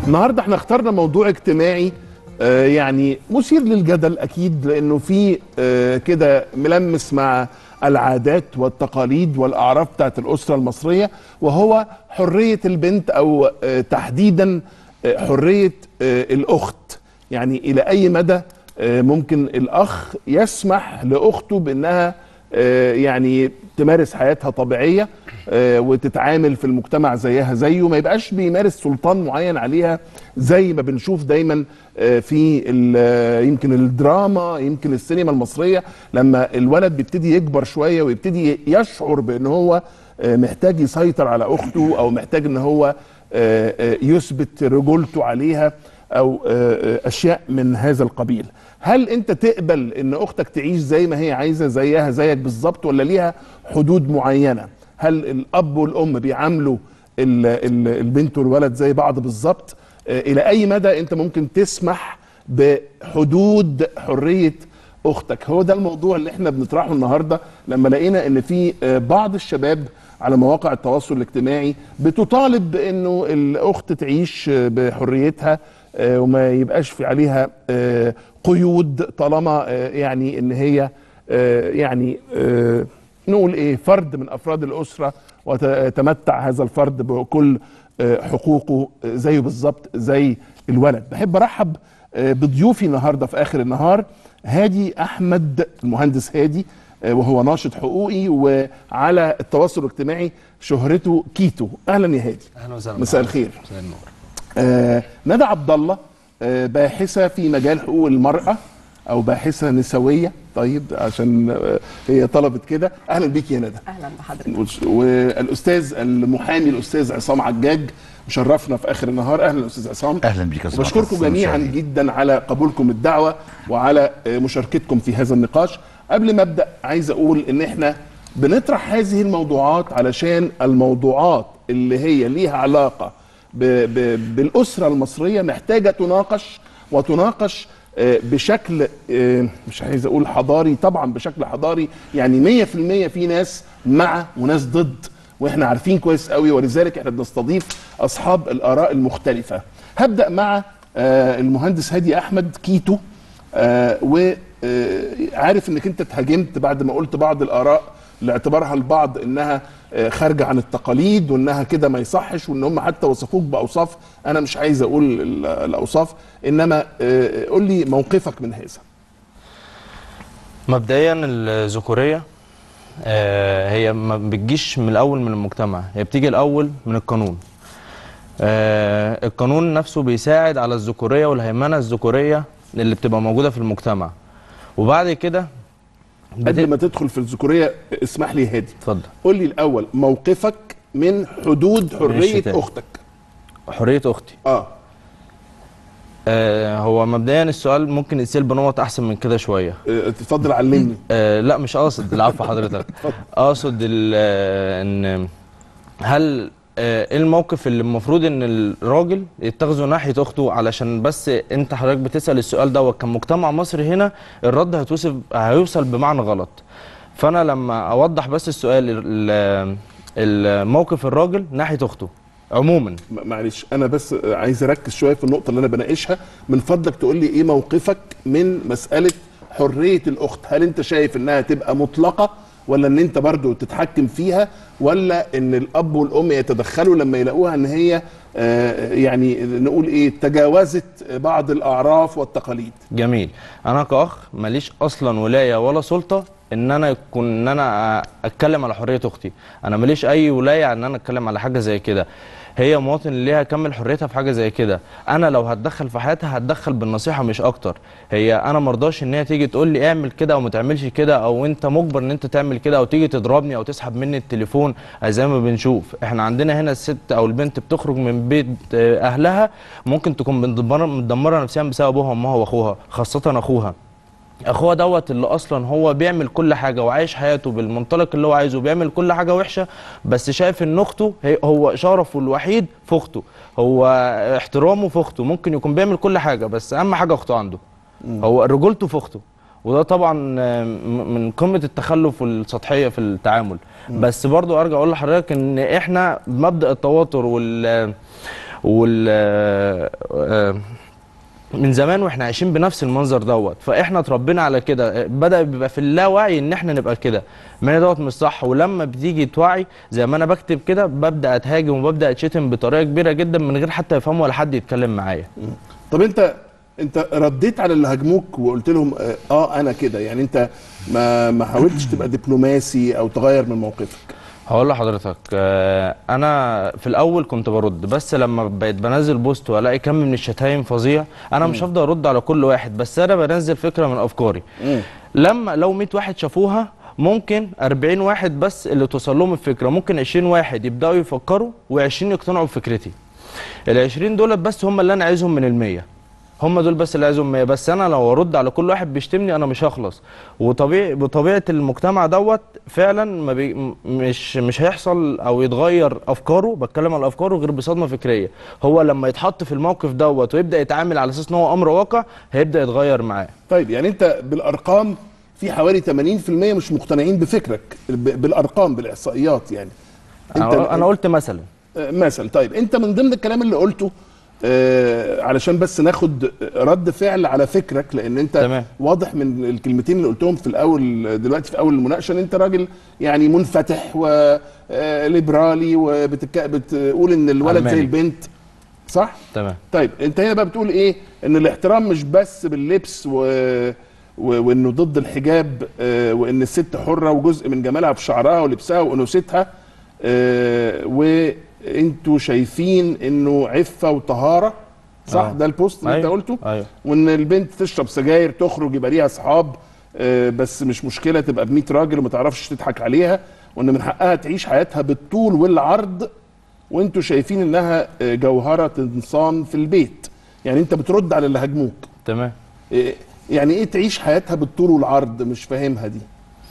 النهارده احنا اخترنا موضوع اجتماعي آه، يعني مثير للجدل اكيد لانه في آه، كده ملمس مع العادات والتقاليد والاعراف بتاعت الاسره المصريه وهو حريه البنت او آه، تحديدا آه، حريه آه، الاخت يعني الى اي مدى آه، ممكن الاخ يسمح لاخته بانها آه، يعني تمارس حياتها طبيعيه آه، وتتعامل في المجتمع زيها زيه ما يبقاش بيمارس سلطان معين عليها زي ما بنشوف دايما آه، في ال- آه، يمكن الدراما يمكن السينما المصريه لما الولد بيبتدي يكبر شويه ويبتدي يشعر بان هو آه، محتاج يسيطر على اخته او محتاج ان هو آه، آه، يثبت رجولته عليها او آه، آه، اشياء من هذا القبيل هل انت تقبل ان اختك تعيش زي ما هي عايزه زيها زيك بالظبط ولا ليها حدود معينه هل الاب والام بيعاملوا ال- ال- البنت والولد زي بعض بالظبط آه، الى اي مدى انت ممكن تسمح بحدود حريه اختك هو ده الموضوع اللي احنا بنطرحه النهارده لما لقينا ان في آه، بعض الشباب على مواقع التواصل الاجتماعي بتطالب بانه الاخت تعيش آه، بحريتها آه، وما يبقاش في عليها آه، قيود طالما آه، يعني ان هي آه، يعني آه، نقول ايه فرد من افراد الاسره وتمتع هذا الفرد بكل آه، حقوقه آه، زيه بالظبط زي الولد بحب ارحب آه، بضيوفي النهارده في اخر النهار هادي احمد المهندس هادي آه، وهو ناشط حقوقي وعلى التواصل الاجتماعي شهرته كيتو اهلا يا هادي اهلا وسهلا مساء بحضرتك. الخير مساء النور آه، ندى عبد الله آه، باحثه في مجال حقوق المراه او باحثه نسويه طيب عشان آه، هي طلبت كده اهلا بيك يا ندى اهلا بحضرتك والاستاذ المحامي الاستاذ عصام عجاج مشرفنا في اخر النهار اهلا استاذ عصام اهلا بك يا أستاذ وبشكركم عباس. جميعا مشاهدين. جدا على قبولكم الدعوه وعلى آه، مشاركتكم في هذا النقاش قبل ما ابدا عايز اقول ان احنا بنطرح هذه الموضوعات علشان الموضوعات اللي هي ليها علاقه ب ب بالاسره المصريه محتاجه تناقش وتناقش آه، بشكل آه، مش عايز اقول حضاري طبعا بشكل حضاري يعني 100% في ناس مع وناس ضد واحنا عارفين كويس قوي ولذلك احنا بنستضيف اصحاب الاراء المختلفه هبدا مع آه، المهندس هادي احمد كيتو وعارف انك انت اتهاجمت بعد ما قلت بعض الاراء لاعتبارها البعض انها آه، خارجه عن التقاليد وانها كده ما يصحش وان هم حتى وصفوك باوصاف انا مش عايز اقول ال- الاوصاف انما آه، قول لي موقفك من هذا مبدئيا الذكوريه آه، هي ما بتجيش من الاول من المجتمع هي بتيجي الاول من القانون آه، القانون نفسه بيساعد على الذكوريه والهيمنه الذكوريه اللي بتبقى موجوده في المجتمع وبعد كده قبل ما تدخل في الذكوريه اسمح لي هادي اتفضل قول لي الاول موقفك من حدود حريه الشتاء. اختك حريه اختي اه آه، هو مبدئيا السؤال ممكن يتسال بنقط احسن من كده شويه آه، اتفضل علمني آه لا مش قاصد العفو حضرتك اقصد ال- آه، ان هل آه، ايه الموقف اللي المفروض ان الراجل يتخذه ناحيه اخته علشان بس انت حضرتك بتسال السؤال دوت كمجتمع مصري هنا الرد هيتوصف هيوصل بمعنى غلط فانا لما اوضح بس السؤال ال- الموقف الراجل ناحيه اخته عموما م- معلش انا بس عايز اركز شويه في النقطه اللي انا بناقشها من فضلك تقول لي ايه موقفك من مساله حريه الاخت هل انت شايف انها تبقى مطلقه ولا ان انت برضو تتحكم فيها ولا ان الاب والام يتدخلوا لما يلاقوها ان هي آه، يعني نقول ايه تجاوزت بعض الاعراف والتقاليد جميل انا كاخ ماليش اصلا ولايه ولا سلطه ان انا يكون ان انا اتكلم على حريه اختي انا ماليش اي ولايه ان انا اتكلم على حاجه زي كده هي مواطن ليها كمل حريتها في حاجه زي كده انا لو هتدخل في حياتها هتدخل بالنصيحه مش اكتر هي انا مرضاش ان هي تيجي تقول لي اعمل كده او ما تعملش كده او انت مجبر ان انت تعمل كده او تيجي تضربني او تسحب مني التليفون زي ما بنشوف احنا عندنا هنا الست او البنت بتخرج من بيت آه، اهلها ممكن تكون مدمره مدمره نفسيا بسبب ابوها وامها واخوها خاصه اخوها اخوها دوت اللي اصلا هو بيعمل كل حاجه وعايش حياته بالمنطلق اللي هو عايزه بيعمل كل حاجه وحشه بس شايف ان اخته هي- هو شرفه الوحيد في اخته هو احترامه في اخته ممكن يكون بيعمل كل حاجه بس اهم حاجه اخته عنده هو رجولته في اخته وده طبعا آه، م- من قمه التخلف والسطحيه في التعامل بس برضو ارجع اقول لحضرتك ان احنا مبدا التواتر وال وال آه، آه، من زمان واحنا عايشين بنفس المنظر دوت فاحنا اتربينا على كده بدا بيبقى في اللاوعي ان احنا نبقى كده ما دوت مش صح ولما بتيجي توعي زي ما انا بكتب كده ببدا اتهاجم وببدا اتشتم بطريقه كبيره جدا من غير حتى يفهموا ولا حد يتكلم معايا طب انت انت رديت على اللي هاجموك وقلت لهم اه, اه انا كده يعني انت ما ما حاولتش تبقى دبلوماسي او تغير من موقفك هقول لحضرتك آه، انا في الاول كنت برد بس لما بقيت بنزل بوست والاقي كم من الشتايم فظيع انا مش هفضل ارد على كل واحد بس انا بنزل فكره من افكاري مم. لما لو 100 واحد شافوها ممكن 40 واحد بس اللي توصل لهم الفكره ممكن 20 واحد يبداوا يفكروا و20 يقتنعوا بفكرتي ال 20 دول بس هم اللي انا عايزهم من ال 100 هم دول بس اللي عايزهم 100 بس انا لو ارد على كل واحد بيشتمني انا مش هخلص وطبيعي بطبيعه المجتمع دوت فعلا ما بي م- مش مش هيحصل او يتغير افكاره بتكلم على افكاره غير بصدمه فكريه هو لما يتحط في الموقف دوت ويبدا يتعامل على اساس ان هو امر واقع هيبدا يتغير معاه طيب يعني انت بالارقام في حوالي 80% مش مقتنعين بفكرك ب- بالارقام بالاحصائيات يعني انا أنا قلت مثلا آه، مثل طيب انت من ضمن الكلام اللي قلته آه علشان بس ناخد رد فعل على فكرك لان انت تمام. واضح من الكلمتين اللي قلتهم في الاول دلوقتي في اول المناقشه ان انت راجل يعني منفتح وليبرالي وبتقول ان الولد زي علماني. البنت صح؟ تمام طيب انت هنا بقى بتقول ايه ان الاحترام مش بس باللبس و... و... وانه ضد الحجاب آه، وان الست حره وجزء من جمالها في شعرها ولبسها وانوثتها آه، وانتوا شايفين انه عفه وطهاره صح آه. ده البوست اللي انت أيوة. قلته ايوه وان البنت تشرب سجاير تخرج يبقى ليها اصحاب آه، بس مش مشكله تبقى ب 100 راجل وما تعرفش تضحك عليها وان من حقها تعيش حياتها بالطول والعرض وانتوا شايفين انها آه، جوهره تنصان في البيت يعني انت بترد على اللي هاجموك تمام إيه- يعني ايه تعيش حياتها بالطول والعرض مش فاهمها دي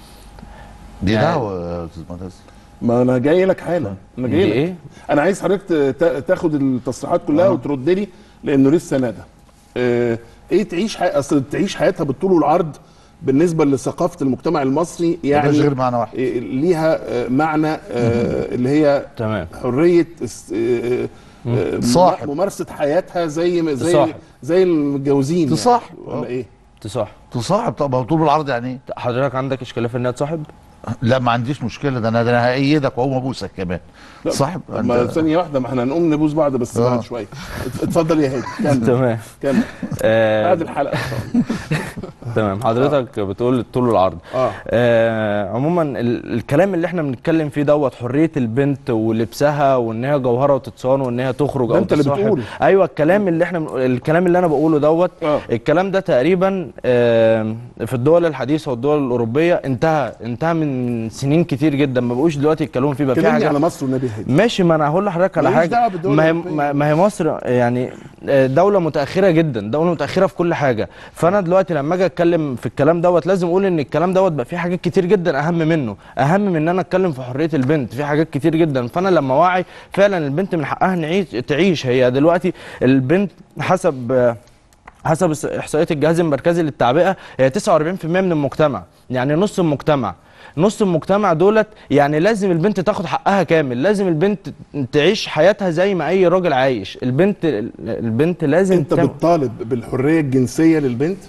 دي يعني- دعوه يا استاذ معتز ما انا جاي لك حالا انا جاي دي لك ايه انا عايز حضرتك تا- تاخد التصريحات كلها آه. وترد لي لانه لسه ندى آه، ايه تعيش حي... اصل تعيش حياتها بالطول والعرض بالنسبه لثقافه المجتمع المصري يعني يعني غير معنى واحد إيه، ليها آه، معنى آه، اللي هي تمام حريه است- آه، آه، تصاحب. ممارسه حياتها زي ما- زي تصاحب. زي المتجوزين تصاحب. يعني. ولا آه. ايه تصاح تصاحب طب طول العرض يعني ايه؟ حضرتك عندك اشكاليه في انها تصاحب لا ما عنديش مشكله ده انا ده انا هايدك واقوم ابوسك كمان لا، صاحب طب ما أنت- ثانيه واحده ما احنا هنقوم نبوس بعض بس آه. بعد شويه ات- اتفضل يا هادي كمل تمام كمل آه بعد الحلقه تمام حضرتك بتقول الطول والعرض اه آه عموما ال- الكلام اللي احنا بنتكلم فيه دوت حريه البنت ولبسها وان هي جوهره وتتصان وان هي تخرج ده او انت اللي تصاحب. بتقوله. ايوه الكلام اللي احنا الكلام اللي انا بقوله دوت آه. الكلام ده تقريبا آه في الدول الحديثه والدول الاوروبيه انتهى انتهى من سنين كتير جدا ما بقوش دلوقتي يتكلموا فيه بقى في كلمني حاجه على مصر والنبي هادي ماشي ما انا هقول لحضرتك على ماليش حاجه دعوة بالدول ما هي الأوروبية. ما ما هي مصر يعني دوله متاخره جدا دوله متاخره في كل حاجه فانا دلوقتي لما اجي اتكلم في الكلام دوت لازم اقول ان الكلام دوت بقى فيه حاجات كتير جدا اهم منه اهم من ان انا اتكلم في حريه البنت في حاجات كتير جدا فانا لما واعي فعلا البنت من حقها نعيش تعيش هي دلوقتي البنت حسب حسب الس- احصائيات الجهاز المركزي للتعبئه هي 49% من المجتمع يعني نص المجتمع نص المجتمع دولت يعني لازم البنت تاخد حقها كامل لازم البنت تعيش حياتها زي ما اي راجل عايش البنت البنت لازم انت تعمل- بتطالب بالحريه الجنسيه للبنت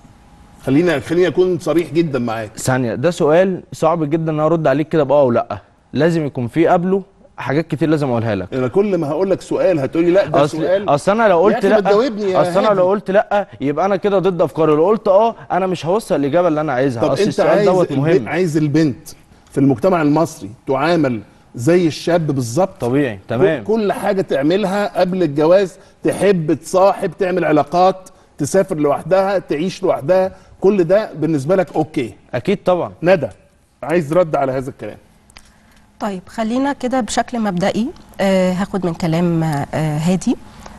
خلينا خليني اكون صريح جدا معاك ثانيه ده سؤال صعب جدا ان أنا ارد عليك كده باه او لا لازم يكون في قبله حاجات كتير لازم اقولها لك انا كل ما هقول لك سؤال هتقولي لا ده اصل سؤال اصل انا لو يا قلت أخي ما لا تجاوبني يا اصل انا هادي. لو قلت لا يبقى انا كده ضد افكاري لو قلت اه انا مش هوصل الاجابه اللي انا عايزها طب اصل انت السؤال عايز دوت البنت مهم عايز البنت في المجتمع المصري تعامل زي الشاب بالظبط طبيعي تمام كل حاجه تعملها قبل الجواز تحب تصاحب تعمل علاقات تسافر لوحدها تعيش لوحدها كل ده بالنسبه لك اوكي اكيد طبعا ندى عايز رد على هذا الكلام طيب خلينا كده بشكل مبدئي آه هاخد من كلام آه هادي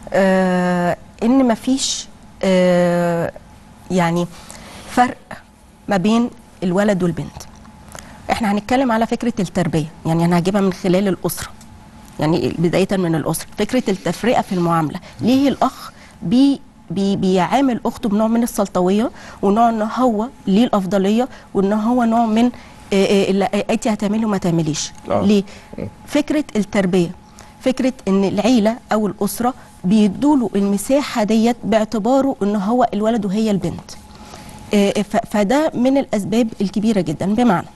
آه ان مفيش آه يعني فرق ما بين الولد والبنت احنا هنتكلم على فكره التربيه يعني انا هجيبها من خلال الاسره يعني بدايه من الاسره فكره التفرقه في المعامله ليه الاخ بي بي بيعامل اخته بنوع من السلطويه ونوع ان هو ليه الافضليه وان هو نوع من آه، آه، اللي انت هتعملي وما تعمليش آه. ليه فكره التربيه فكره ان العيله او الاسره بيدوله المساحه ديت باعتباره ان هو الولد وهي البنت آه، ف- فده من الاسباب الكبيره جدا بمعنى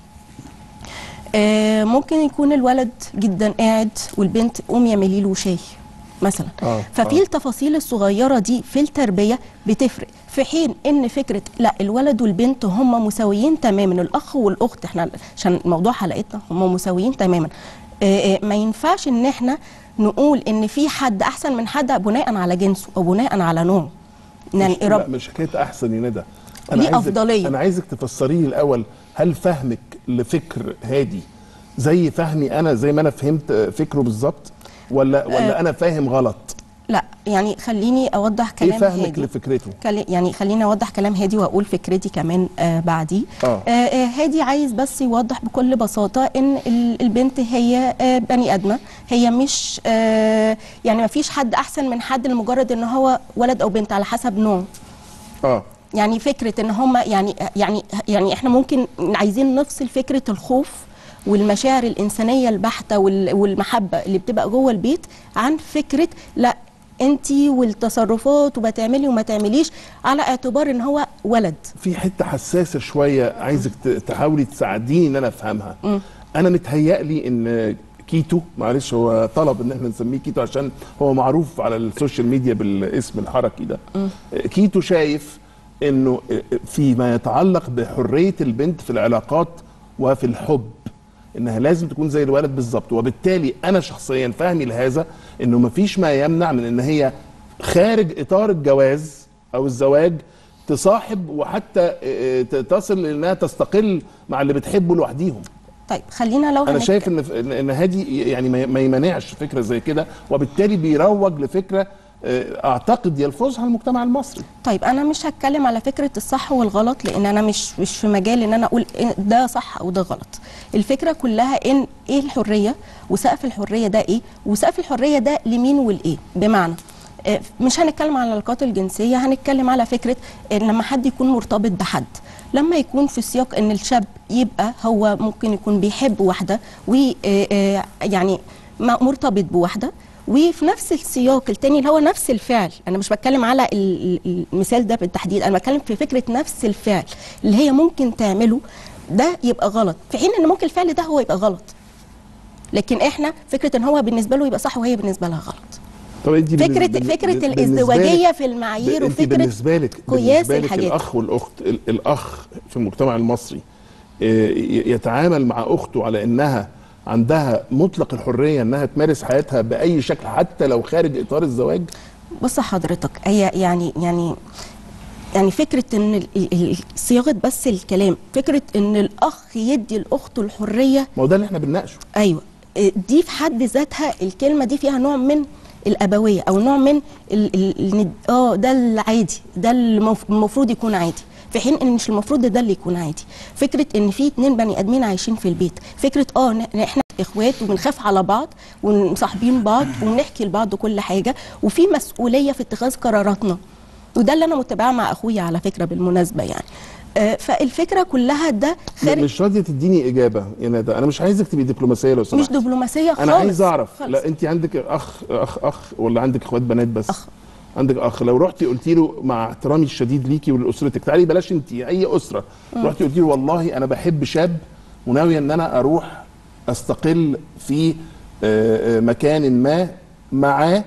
آه، ممكن يكون الولد جدا قاعد والبنت قومي اعملي له شاي مثلا آه، ففي التفاصيل الصغيره دي في التربيه بتفرق في حين ان فكره لا الولد والبنت هم مساويين تماما الاخ والاخت احنا عشان موضوع حلقتنا هم مساويين تماما آه، آه، ما ينفعش ان احنا نقول ان في حد احسن من حد بناء على جنسه او بناء على نوعه يعني مش, لا مش حكايه احسن يا ندى ليه عايزك أفضلية. انا عايزك تفسري لي الاول هل فهمك لفكر هادي زي فهمي انا زي ما انا فهمت آه، فكره بالظبط ولا ولا انا فاهم غلط لا يعني خليني اوضح ايه كلام فهمك هادي لفكرته كل- يعني خليني اوضح كلام هادي واقول فكرتي كمان آه بعديه آه. آه آه هادي عايز بس يوضح بكل بساطه ان ال- البنت هي آه بني ادمه هي مش آه يعني ما فيش حد احسن من حد لمجرد ان هو ولد او بنت على حسب نوع اه يعني فكره ان هم يعني يعني يعني احنا ممكن عايزين نفصل فكره الخوف والمشاعر الانسانيه البحته وال- والمحبه اللي بتبقى جوه البيت عن فكره لا انت والتصرفات وبتعملي وما تعمليش على اعتبار ان هو ولد في حته حساسه شويه عايزك ت- تحاولي تساعديني ان انا افهمها انا متهيألي ان كيتو معلش هو طلب ان احنا نسميه كيتو عشان هو معروف على السوشيال ميديا بالاسم الحركي ده كيتو شايف انه فيما يتعلق بحريه البنت في العلاقات وفي الحب انها لازم تكون زي الولد بالظبط وبالتالي انا شخصيا فهمي لهذا انه مفيش ما يمنع من ان هي خارج اطار الجواز او الزواج تصاحب وحتى اه، ت- تصل لانها تستقل مع اللي بتحبه لوحديهم طيب خلينا لو انا هنك- شايف ان ان إن هادي يعني ما ما يمنعش فكره زي كده وبالتالي بيروج لفكره اه، اعتقد يلفظها المجتمع المصري طيب انا مش هتكلم على فكره الصح والغلط لان انا مش مش في مجال ان انا اقول إن ده صح او ده غلط الفكره كلها ان ايه الحريه وسقف الحريه ده ايه وسقف الحريه ده لمين والايه بمعنى آه، مش هنتكلم على العلاقات الجنسيه هنتكلم على فكره ان لما حد يكون مرتبط بحد لما يكون في سياق ان الشاب يبقى هو ممكن يكون بيحب واحده ويعني مرتبط بواحده وفي نفس السياق التاني اللي هو نفس الفعل انا مش بتكلم على ال- ال- المثال ده بالتحديد انا بتكلم في فكره نفس الفعل اللي هي ممكن تعمله ده يبقى غلط في حين ان ممكن الفعل ده هو يبقى غلط لكن احنا فكره ان هو بالنسبه له يبقى صح وهي بالنسبه لها غلط طب انت فكره بالنسبة- فكره بالنسبة الازدواجيه لك- في المعايير انت وفكره بالنسبه لك قياس بالنسبه لك الحاجات الاخ والاخت ال- الاخ في المجتمع المصري آه، ي- يتعامل مع اخته على انها عندها مطلق الحريه انها تمارس حياتها باي شكل حتى لو خارج اطار الزواج بص حضرتك هي يعني يعني يعني فكره ان ال- ال- صياغه بس الكلام فكره ان الاخ يدي لاخته الحريه ما هو ده اللي احنا بنناقشه ايوه إيه، دي في حد ذاتها الكلمه دي فيها نوع من الابويه او نوع من ال ال ال اه ده العادي ده المف- المفروض يكون عادي في حين ان مش المفروض ده اللي يكون عادي فكره ان في اتنين بني ادمين عايشين في البيت فكره اه إن احنا اخوات وبنخاف على بعض ومصاحبين بعض وبنحكي لبعض كل حاجه وفي مسؤوليه في اتخاذ قراراتنا وده اللي انا متابعه مع اخويا على فكره بالمناسبه يعني آه فالفكره كلها ده خارج مش راضيه تديني اجابه يا ندى انا مش عايزك تبقي دبلوماسيه لو مش سمحت دبلوماسيه خالص انا عايز اعرف خالص. لا انت عندك اخ اخ اخ ولا عندك اخوات بنات بس أخ. عندك اخ لو رحتي قلت له مع احترامي الشديد ليكي ولاسرتك تعالي بلاش انت اي اسره رحتي قلت له والله انا بحب شاب وناويه ان انا اروح استقل في آه، آه، مكان ما معاه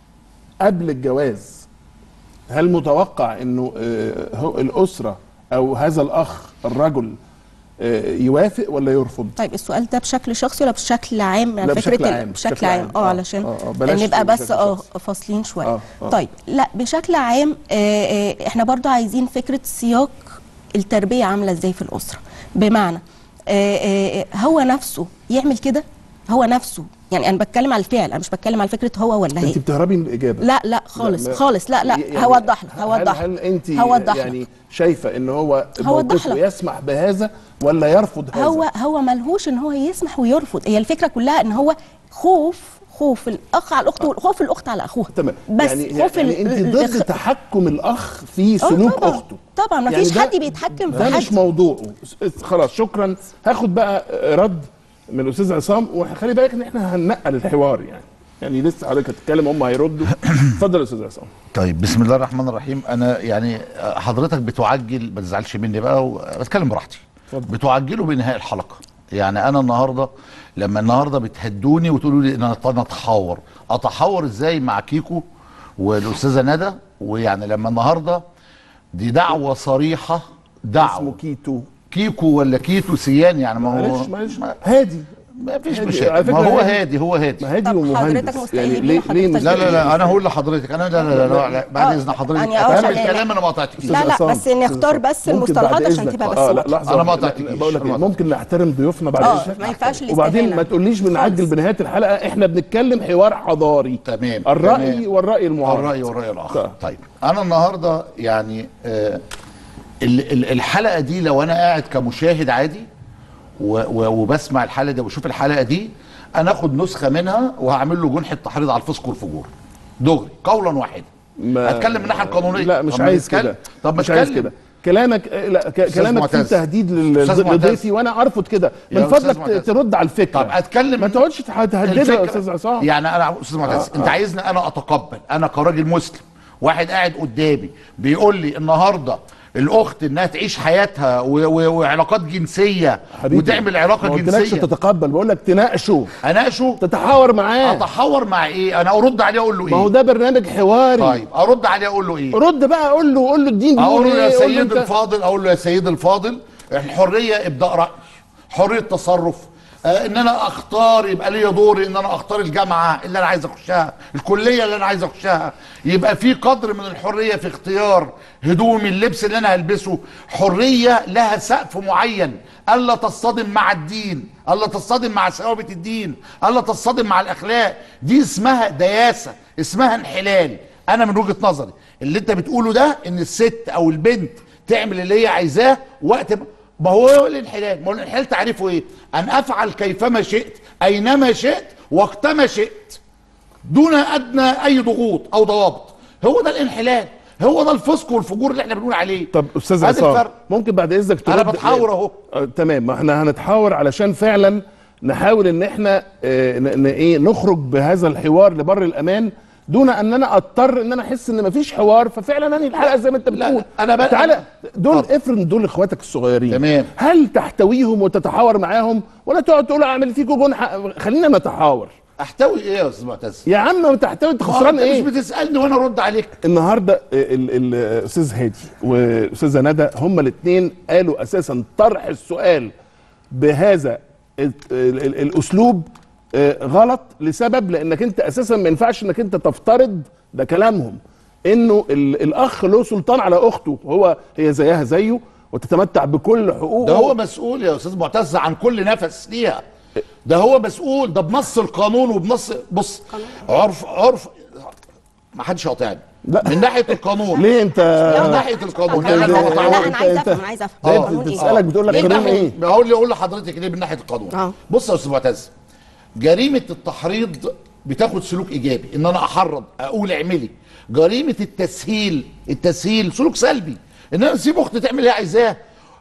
قبل الجواز هل متوقع انه آه، هو الاسره او هذا الاخ الرجل آه، يوافق ولا يرفض؟ طيب السؤال ده بشكل شخصي ولا بشكل عام يعني لا، فكره بشكل ال- عام، بشكل بشكل عام عام. اه آه، علشان آه، آه، بلاش نبقى تقول بس بشكل اه شخصي. فاصلين شويه آه، آه. طيب لا بشكل عام آه آه احنا برضو عايزين فكره سياق التربيه عامله ازاي في الاسره بمعنى آه آه هو نفسه يعمل كده هو نفسه يعني انا بتكلم على الفعل انا مش بتكلم على فكره هو ولا هي انت بتهربي من الاجابه لا لا خالص ما- خالص لا لا يعني هوضح لك هل- هوضح هل لك انت هوضح لك. يعني شايفه ان هو هوضح موقفه لك. يسمح بهذا ولا يرفض هذا هو هو ملهوش ان هو يسمح ويرفض هي الفكره كلها ان هو خوف خوف الاخ على الاخت وخوف الاخت على اخوها تمام بس يعني خوف يعني ال- انت الإخ- ضد تحكم الاخ في آه سلوك طبعاً. اخته طبعا ما يعني فيش ده- حد بيتحكم في ده حد مش موضوعه خلاص شكرا هاخد بقى رد من الاستاذ عصام وخلي بالك ان احنا هننقل الحوار يعني يعني لسه حضرتك هتتكلم هم هيردوا اتفضل يا استاذ عصام طيب بسم الله الرحمن الرحيم انا يعني حضرتك بتعجل ما تزعلش مني بقى وبتكلم براحتي اتفضل. بتعجلوا بنهاء الحلقه يعني انا النهارده لما النهارده بتهدوني وتقولوا لي ان انا أنا اتحاور اتحاور ازاي مع كيكو والاستاذه ندى ويعني لما النهارده دي دعوه صريحه اسمه دعوه كيتو كيكو ولا كيتو سيان يعني ما هو معلش معلش ما- هادي ما فيش هادي. على مشاكل فكرة ما هو هادي. هادي هو هادي ما هادي طب حضرتك ومهندس مستحيل يعني يجي ليه ليه حضرتك مش لا لا لا انا هقول لحضرتك انا لا لا لا, لا, لا بعد آه، اذن حضرتك يعني آه، اكمل عشان- كلام انا ما قطعتكيش لا، لا، عصام، بس نختار أستاذ بس عصام. ممكن المصطلحات بعد عشان إذنك. تبقى بس اه لا واضحة. لحظه أنا ما لا، قطعتكيش. لا، بقول لك أنا ما إيه، ممكن نحترم ضيوفنا بعد اه إذنك ما ينفعش وبعدين الاستهانة. ما تقوليش بنعجل خالص. بنهايه الحلقه احنا بنتكلم حوار حضاري تمام الراي تمام. والراي المعارض الرأي والرأي الآخر طيب. طيب أنا النهاردة يعني آه ال- ال- الحلقة دي لو أنا قاعد كمشاهد عادي و- و- وبسمع الحلقة دي وبشوف الحلقة دي أنا آخد نسخة منها وهعمل له جنحة تحريض على الفسق والفجور دغري قولا واحدا ما- هتكلم من الناحية القانونية لا مش طب ما عايز نتكلم. كده طب مش عايز نتكلم. كده كلامك لا ك- كلامك فيه معتز. تهديد لل- أستاذ معتز. لضيفي وانا ارفض كده يا من أستاذ فضلك معتز. ترد على الفكره طب اتكلم ما تقعدش تح- تهددها يا الفكرة- استاذ عصام يعني انا استاذ معتز انت عايزني انا اتقبل انا كراجل مسلم واحد قاعد قدامي بيقول لي النهارده الاخت انها تعيش حياتها و- و- وعلاقات جنسيه حبيبي، وتعمل علاقه ما قلتلكش جنسيه تتقبل بقول لك تناقشه اناقشه تتحاور معاه اتحاور مع ايه انا ارد عليه اقول له ما هو ايه ده برنامج حواري طيب ارد عليه اقول له ايه رد بقى قول له قول له الدين اقول بيقول له يا ايه قول له سيد انت- الفاضل اقول له يا سيد الفاضل الحريه ابداء راي حريه تصرف آه ان انا اختار يبقى ليا دوري ان انا اختار الجامعه اللي انا عايز اخشها الكليه اللي انا عايز اخشها يبقى في قدر من الحريه في اختيار هدومي اللبس اللي انا هلبسه حريه لها سقف معين الا تصطدم مع الدين الا تصطدم مع ثوابت الدين الا تصطدم مع الاخلاق دي اسمها دياسه اسمها انحلال انا من وجهه نظري اللي انت بتقوله ده ان الست او البنت تعمل اللي هي عايزاه وقت ما ما هو الانحلال ما هو الانحلال تعريفه ايه ان افعل كيفما شئت اينما شئت وقتما شئت دون ادنى اي ضغوط او ضوابط هو ده الانحلال هو ده الفسق والفجور اللي احنا بنقول عليه طب استاذ هذا عصام الفرق. ممكن بعد اذنك ترد انا بتحاور اهو آه، تمام ما احنا هنتحاور علشان فعلا نحاول ان احنا آه، ن- ن- ايه نخرج بهذا الحوار لبر الامان دون ان انا اضطر ان انا احس ان مفيش حوار ففعلا انهي الحلقه زي ما انت لا، بتقول أنا بقى- تعالى دول اتفضل. افرض دول اخواتك الصغيرين تمام. هل تحتويهم وتتحاور معاهم ولا تقعد تقول اعمل فيكم جنحه خلينا نتحاور احتوي ايه يا استاذ معتز يا عم تحتوي انت ما هو خسران انت ايه مش بتسالني وانا ارد عليك النهارده ال- ال- الاستاذ هادي والاستاذه ندى هما الاثنين قالوا اساسا طرح السؤال بهذا ال- ال- ال- الاسلوب آه، غلط لسبب لانك انت اساسا ما ينفعش انك انت تفترض ده كلامهم انه ال- الاخ له سلطان على اخته هو هي زيها زيه وتتمتع بكل حقوقه ده هو مسؤول يا استاذ معتز عن كل نفس ليها ده هو مسؤول ده بنص القانون وبنص بص عرف عرف ما حدش يقاطعني لا. من ناحيه القانون ليه انت من ناحيه القانون لا لا لا لا أنت- لا لا لا انا عايز أنت- افهم عايز افهم لا، القانون أنت إيه؟ بتسألك بتقول لك ليه قانون بقى- ايه بقول لي اقول لحضرتك ليه من ناحيه القانون آه. بص يا استاذ معتز جريمه التحريض بتاخد سلوك ايجابي ان انا احرض اقول اعملي جريمه التسهيل التسهيل سلوك سلبي ان انا اسيب اختي تعمل اللي هي عايزاه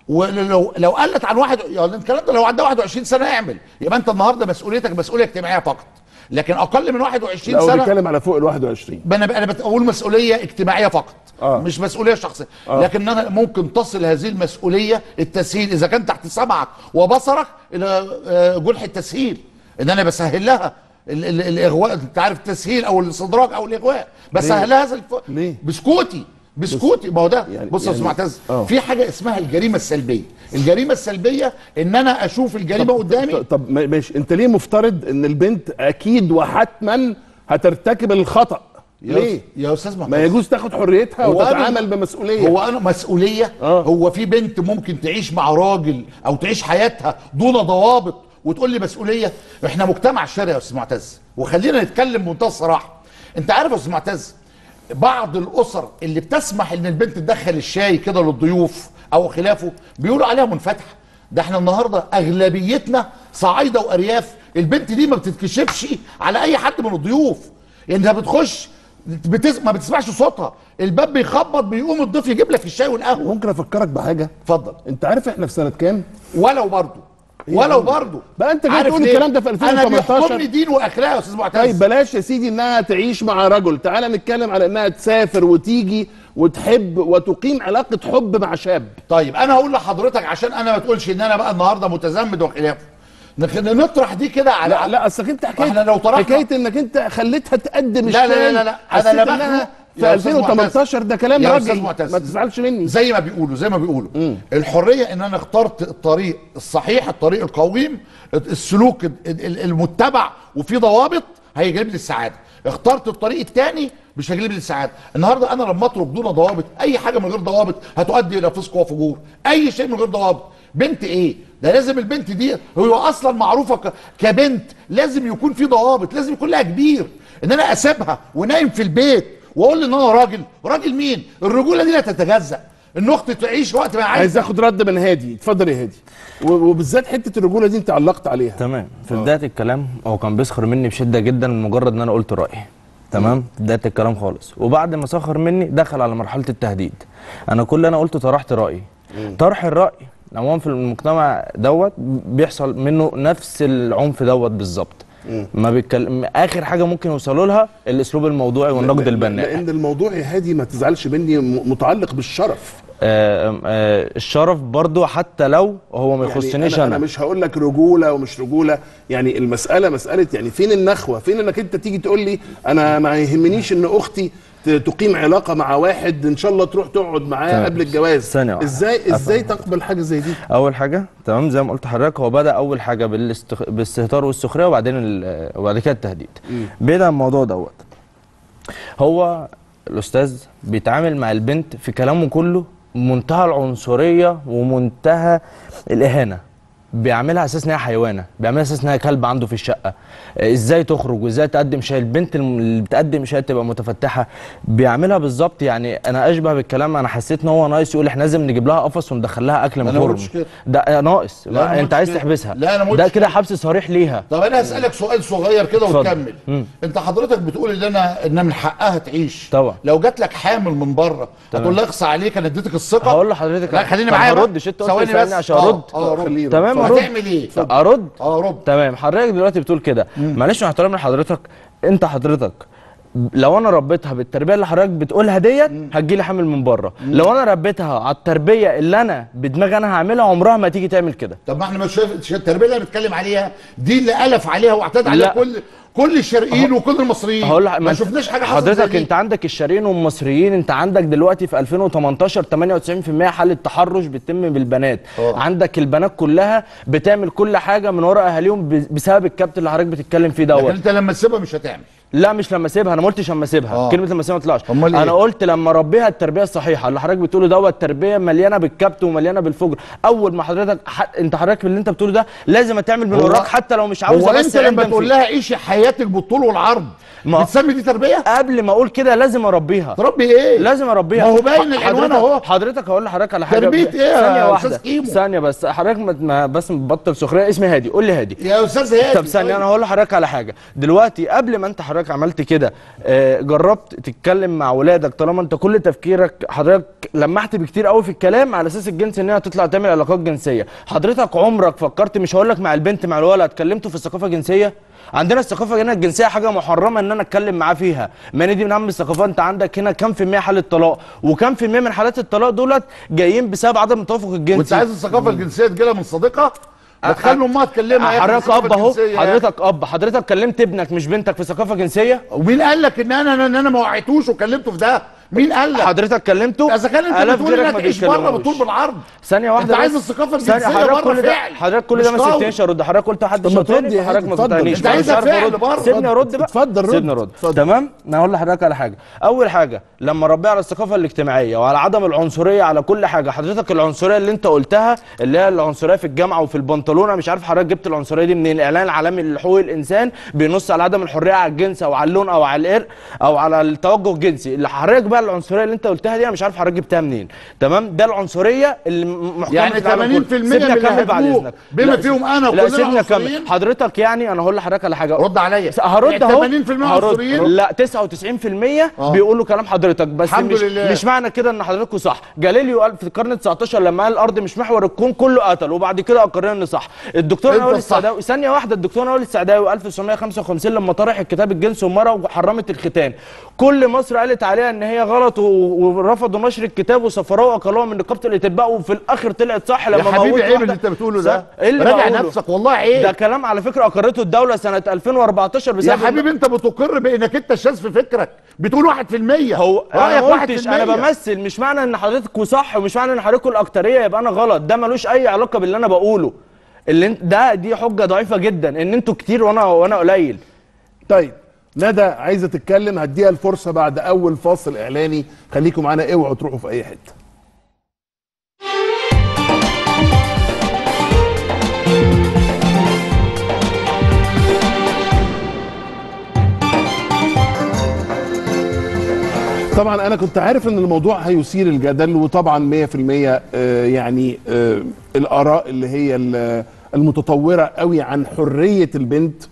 ولو لو قلت عن واحد يعني الكلام ده لو عندها 21 سنه اعمل يبقى انت النهارده مسؤوليتك مسؤوليه اجتماعيه فقط لكن اقل من 21 لا هو سنه بيتكلم على فوق ال 21 انا انا بقول مسؤوليه اجتماعيه فقط آه. آه. مش مسؤوليه شخصيه آه. آه. لكن انا ممكن تصل هذه المسؤوليه التسهيل اذا كان تحت سمعك وبصرك الى آه، جنح التسهيل ان انا بسهل لها ال- ال- الاغواء انت عارف التسهيل او الاستدراج او الاغواء بسهل لها هذا الف... ليه؟ بسكوتي بسكوتي ما هو ده يعني- بص يا يعني- استاذ معتز آه. في حاجه اسمها الجريمه السلبيه الجريمه السلبيه ان انا اشوف الجريمه قدامي طب- طب ما- ماشي انت ليه مفترض ان البنت اكيد وحتما هترتكب الخطا يا- ليه يا استاذ معتز ما يجوز تاخد حريتها هو أنا- وتتعامل بمسؤوليه هو انا مسؤوليه آه. هو في بنت ممكن تعيش مع راجل او تعيش حياتها دون ضوابط وتقول لي مسؤوليه احنا مجتمع شرعي يا استاذ معتز وخلينا نتكلم بمنتهى الصراحه انت عارف يا استاذ معتز بعض الاسر اللي بتسمح ان البنت تدخل الشاي كده للضيوف او خلافه بيقولوا عليها منفتحه ده احنا النهارده اغلبيتنا صعايده وارياف البنت دي ما بتتكشفش على اي حد من الضيوف انها بتخش بتس... ما بتسمعش صوتها الباب بيخبط بيقوم الضيف يجيب لك الشاي والقهوه ممكن افكرك بحاجه اتفضل انت عارف احنا في سنه كام ولو برضه ولو برضه بقى أنت جاي عارف تقول ليه؟ الكلام ده في انا 2018. بيحكمني دين واخلاق يا استاذ معتز طيب بلاش يا سيدي انها تعيش مع رجل تعال نتكلم على انها تسافر وتيجي وتحب وتقيم علاقه حب مع شاب طيب انا هقول لحضرتك عشان انا ما تقولش ان انا بقى النهارده متزمت وخلافه نخ- نطرح دي كده على لا لا اصلك انت حكايه احنا لو طرحنا- حكايه انك انت خليتها تقدم لا لا لا الشاي لا لا حسيت انا لا انها بخلق في يا أستاذ 2018 ده كلام يا أستاذ راجل معتز. ما تزعلش مني زي ما بيقولوا زي ما بيقولوا الحريه ان انا اخترت الطريق الصحيح الطريق القويم السلوك ال- ال- المتبع وفي ضوابط هيجلب لي السعاده اخترت الطريق الثاني مش هيجلب لي السعاده النهارده انا لما اترك دون ضوابط اي حاجه من غير ضوابط هتؤدي الى فسق وفجور اي شيء من غير ضوابط بنت ايه ده لازم البنت دي هو اصلا معروفه ك- كبنت لازم يكون في ضوابط لازم يكون لها كبير ان انا اسيبها ونايم في البيت واقول ان انا راجل راجل مين الرجوله دي لا تتجزأ ان اختي تعيش وقت ما عايز عايزه اخد رد من هادي اتفضل يا هادي و- وبالذات حته الرجوله دي انت علقت عليها تمام في بدايه الكلام هو كان بيسخر مني بشده جدا من مجرد ان انا قلت رايي تمام في بدايه الكلام خالص وبعد ما سخر مني دخل على مرحله التهديد انا كل اللي انا قلته طرحت رايي طرح الراي عموما في المجتمع دوت بيحصل منه نفس العنف دوت بالظبط ما بيتكلم اخر حاجه ممكن يوصلوا لها الاسلوب الموضوعي والنقد البناء لان الموضوع يا هادي ما تزعلش مني م- متعلق بالشرف آه آه الشرف برضو حتى لو هو ما يخصنيش يعني انا, انا مش هقول لك رجوله ومش رجوله يعني المساله مساله يعني فين النخوه فين انك انت تيجي تقول لي انا ما يهمنيش ان اختي ت- تقيم علاقه مع واحد ان شاء الله تروح تقعد معاه تمام. قبل الجواز ثانية واحدة. ازاي ازاي تقبل حاجه زي دي اول حاجه تمام زي ما قلت لحضرتك هو بدا اول حاجه بالاستخ... بالاستهتار والسخريه وبعدين ال... وبعد كده التهديد بعيد عن الموضوع دوت هو الاستاذ بيتعامل مع البنت في كلامه كله منتهى العنصريه ومنتهى الاهانه بيعملها على اساس ان هي حيوانه بيعملها على اساس ان هي كلب عنده في الشقه آه، ازاي تخرج وازاي تقدم شاي البنت الم- اللي بتقدم شاي تبقى متفتحه بيعملها بالظبط يعني انا اشبه بالكلام انا حسيت ان هو ناقص يقول احنا لازم نجيب لها قفص وندخل لها اكل من أنا ما فرن قلتش كده. ده آه، ناقص لا، أنا ما انت قلتش عايز كده. تحبسها لا، أنا ما ده قلتش كده كده. حبس صريح ليها طب انا هسالك سؤال صغير كده اتفضل. وتكمل مم. انت حضرتك بتقول ان انا ان من حقها تعيش طبعا. لو جات لك حامل من بره هتقول لها اخصى عليك انا اديتك الثقه هقول لحضرتك لا خليني طب معايا بقى. هرد شت قلت ثواني تسألني بس. عشان آه، ارد اه رد خليني. تمام طب ارد هتعمل ايه طب ارد اه رد تمام حضرتك دلوقتي بتقول كده معلش مع احترامي لحضرتك انت حضرتك لو انا ربيتها بالتربيه اللي حضرتك بتقولها ديت هتجي لي حامل من بره لو انا ربيتها على التربيه اللي انا بدماغي انا هعملها عمرها ما تيجي تعمل كده طب ما احنا مش شايف التربيه اللي بنتكلم عليها دي اللي الف عليها واعتاد عليها لا. كل كل الشرقيين وكل المصريين هقول لح- ما انت- شفناش حاجه حصلت زي حضرتك دي. انت عندك الشرقيين والمصريين انت عندك دلوقتي في 2018 98% حاله تحرش بتتم بالبنات اه. عندك البنات كلها بتعمل كل حاجه من ورا اهاليهم ب- بسبب الكابت اللي حضرتك بتتكلم فيه لكن دوت انت لما تسيبها مش هتعمل لا مش لما اسيبها انا ما قلتش لما اسيبها اه. كلمه لما اسيبها ما طلعش امال ايه؟ انا قلت لما اربيها التربيه الصحيحه اللي حضرتك بتقوله دوت تربيه مليانه بالكبت ومليانه بالفجر اول ما حضرتك ح... انت حضرتك اللي انت بتقوله ده لازم تعمل من هو- وراك حتى لو مش عاوزه هو بس انت لما عندك تقول فيه. لها عيشي حياتك بالطول والعرض ما- بتسمي دي تربيه قبل ما اقول كده لازم اربيها تربي ايه لازم اربيها ما هو باين ح- العنوان حضرتك- اهو. حضرتك هقول لحضرتك على حاجه تربية ايه يا ثانيه أستاذ واحده كيمو؟ ثانيه بس حضرتك ما- ما بس بطل سخريه اسمي هادي قول لي هادي يا استاذ هادي طب ثانية أنا هقول لحضرتك على حاجة، دلوقتي قبل ما أنت حضرتك عملت كده آه، جربت تتكلم مع ولادك طالما أنت كل تفكيرك حضرتك لمحت بكتير قوي في الكلام على أساس الجنس إن هي تطلع تعمل علاقات جنسية، حضرتك عمرك فكرت مش هقول لك مع البنت مع الولد اتكلمتوا في الثقافة الجنسية؟ عندنا الثقافة هنا الجنسية حاجة محرمة إن أنا أتكلم معاه فيها، ما دي من أهم الثقافات أنت عندك هنا كام في المية حالة طلاق، وكام في المية من حالات الطلاق دولت جايين بسبب عدم التوافق الجنسي وانت عايز الثقافه الجنسيه تجيلها من صديقه ما تخلي امها تكلمها يا أخي حضرتك الثقافة اب اهو الجنسية يا أخي. حضرتك اب حضرتك كلمت ابنك مش بنتك في ثقافه جنسيه ومين قال لك ان انا ان انا ما وعيتوش وكلمته في ده مين قال لك حضرتك كلمته اذا كان انت آلاف بتقول غيرك انها ما تعيش بره بيتكلموش. بالطول بالعرض ثانيه واحده انت عايز بس. الثقافه ثانية، الجنسيه حضرتك بره كل ده فعل حضرتك كل مش ده ما قول. سبتنيش ارد حضرتك قلت حد طب ما شاطرني ترد يا حضرتك هادي، ما اتفضل. تقطعنيش انت عايزها مش عارف فعل أرد. برضه. سيبني ارد بقى اتفضل رد. سيبني ارد اتفضل. تمام انا هقول لحضرتك على حاجه اول حاجه لما ربي على الثقافه الاجتماعيه وعلى عدم العنصريه على كل حاجه حضرتك العنصريه اللي انت قلتها اللي هي العنصريه في الجامعه وفي البنطلونه مش عارف حضرتك جبت العنصريه دي منين الاعلان العالمي لحقوق الانسان بينص على عدم الحريه على الجنس او على اللون او على الارق او على التوجه الجنسي اللي حضرتك بقى العنصريه اللي انت قلتها دي انا مش عارف حضرتك جبتها منين تمام ده العنصريه اللي م- محكمه يعني في العالم 80% كله. من سيبني اللي اكمل بعد هاجموه اذنك بما لا، فيهم أنا لا وكلنا سيبني اكمل عنصريين. حضرتك يعني انا هقول لحضرتك على حاجه رد عليا هرد يعني اهو 80% هرد. عنصريين؟ لا 99% آه. بيقولوا كلام حضرتك بس الحمد مش لله. مش معنى كده ان حضرتك صح جاليليو قال في القرن 19 لما قال الارض مش محور الكون كله قتل وبعد كده اقرنا ان صح الدكتور أنت نوال الصح. السعداوي ثانيه واحده الدكتور نوال السعداوي 1955 لما طرح الكتاب الجنس والمراه وحرمت الختان كل مصر قالت عليها ان هي غلط و- ورفضوا نشر الكتاب وسفروه واقلوها من نقابه الاطباء وفي الاخر طلعت صح لما يا حبيبي موتوا عيب واحدة. اللي انت بتقوله صح؟ ده ايه اللي راجع بقوله؟ نفسك والله عيب ده كلام على فكره اقرته الدوله سنه 2014 يا بسبب حبيبي انت بتقر بانك انت شاذ في فكرك بتقول 1% هو انا رايك ما قلتش 1% انا بمثل مش معنى ان حضرتك صح ومش معنى ان حضرتك الاكتريه يبقى انا غلط ده ملوش اي علاقه باللي انا بقوله اللي انت ده دي حجه ضعيفه جدا ان انتوا كتير وانا وانا قليل طيب ندى عايزه تتكلم هديها الفرصه بعد اول فاصل اعلاني خليكم معانا اوعوا تروحوا في اي حته طبعا انا كنت عارف ان الموضوع هيثير الجدل وطبعا 100% آه، يعني آه، الاراء اللي هي ال- المتطوره قوي عن حريه البنت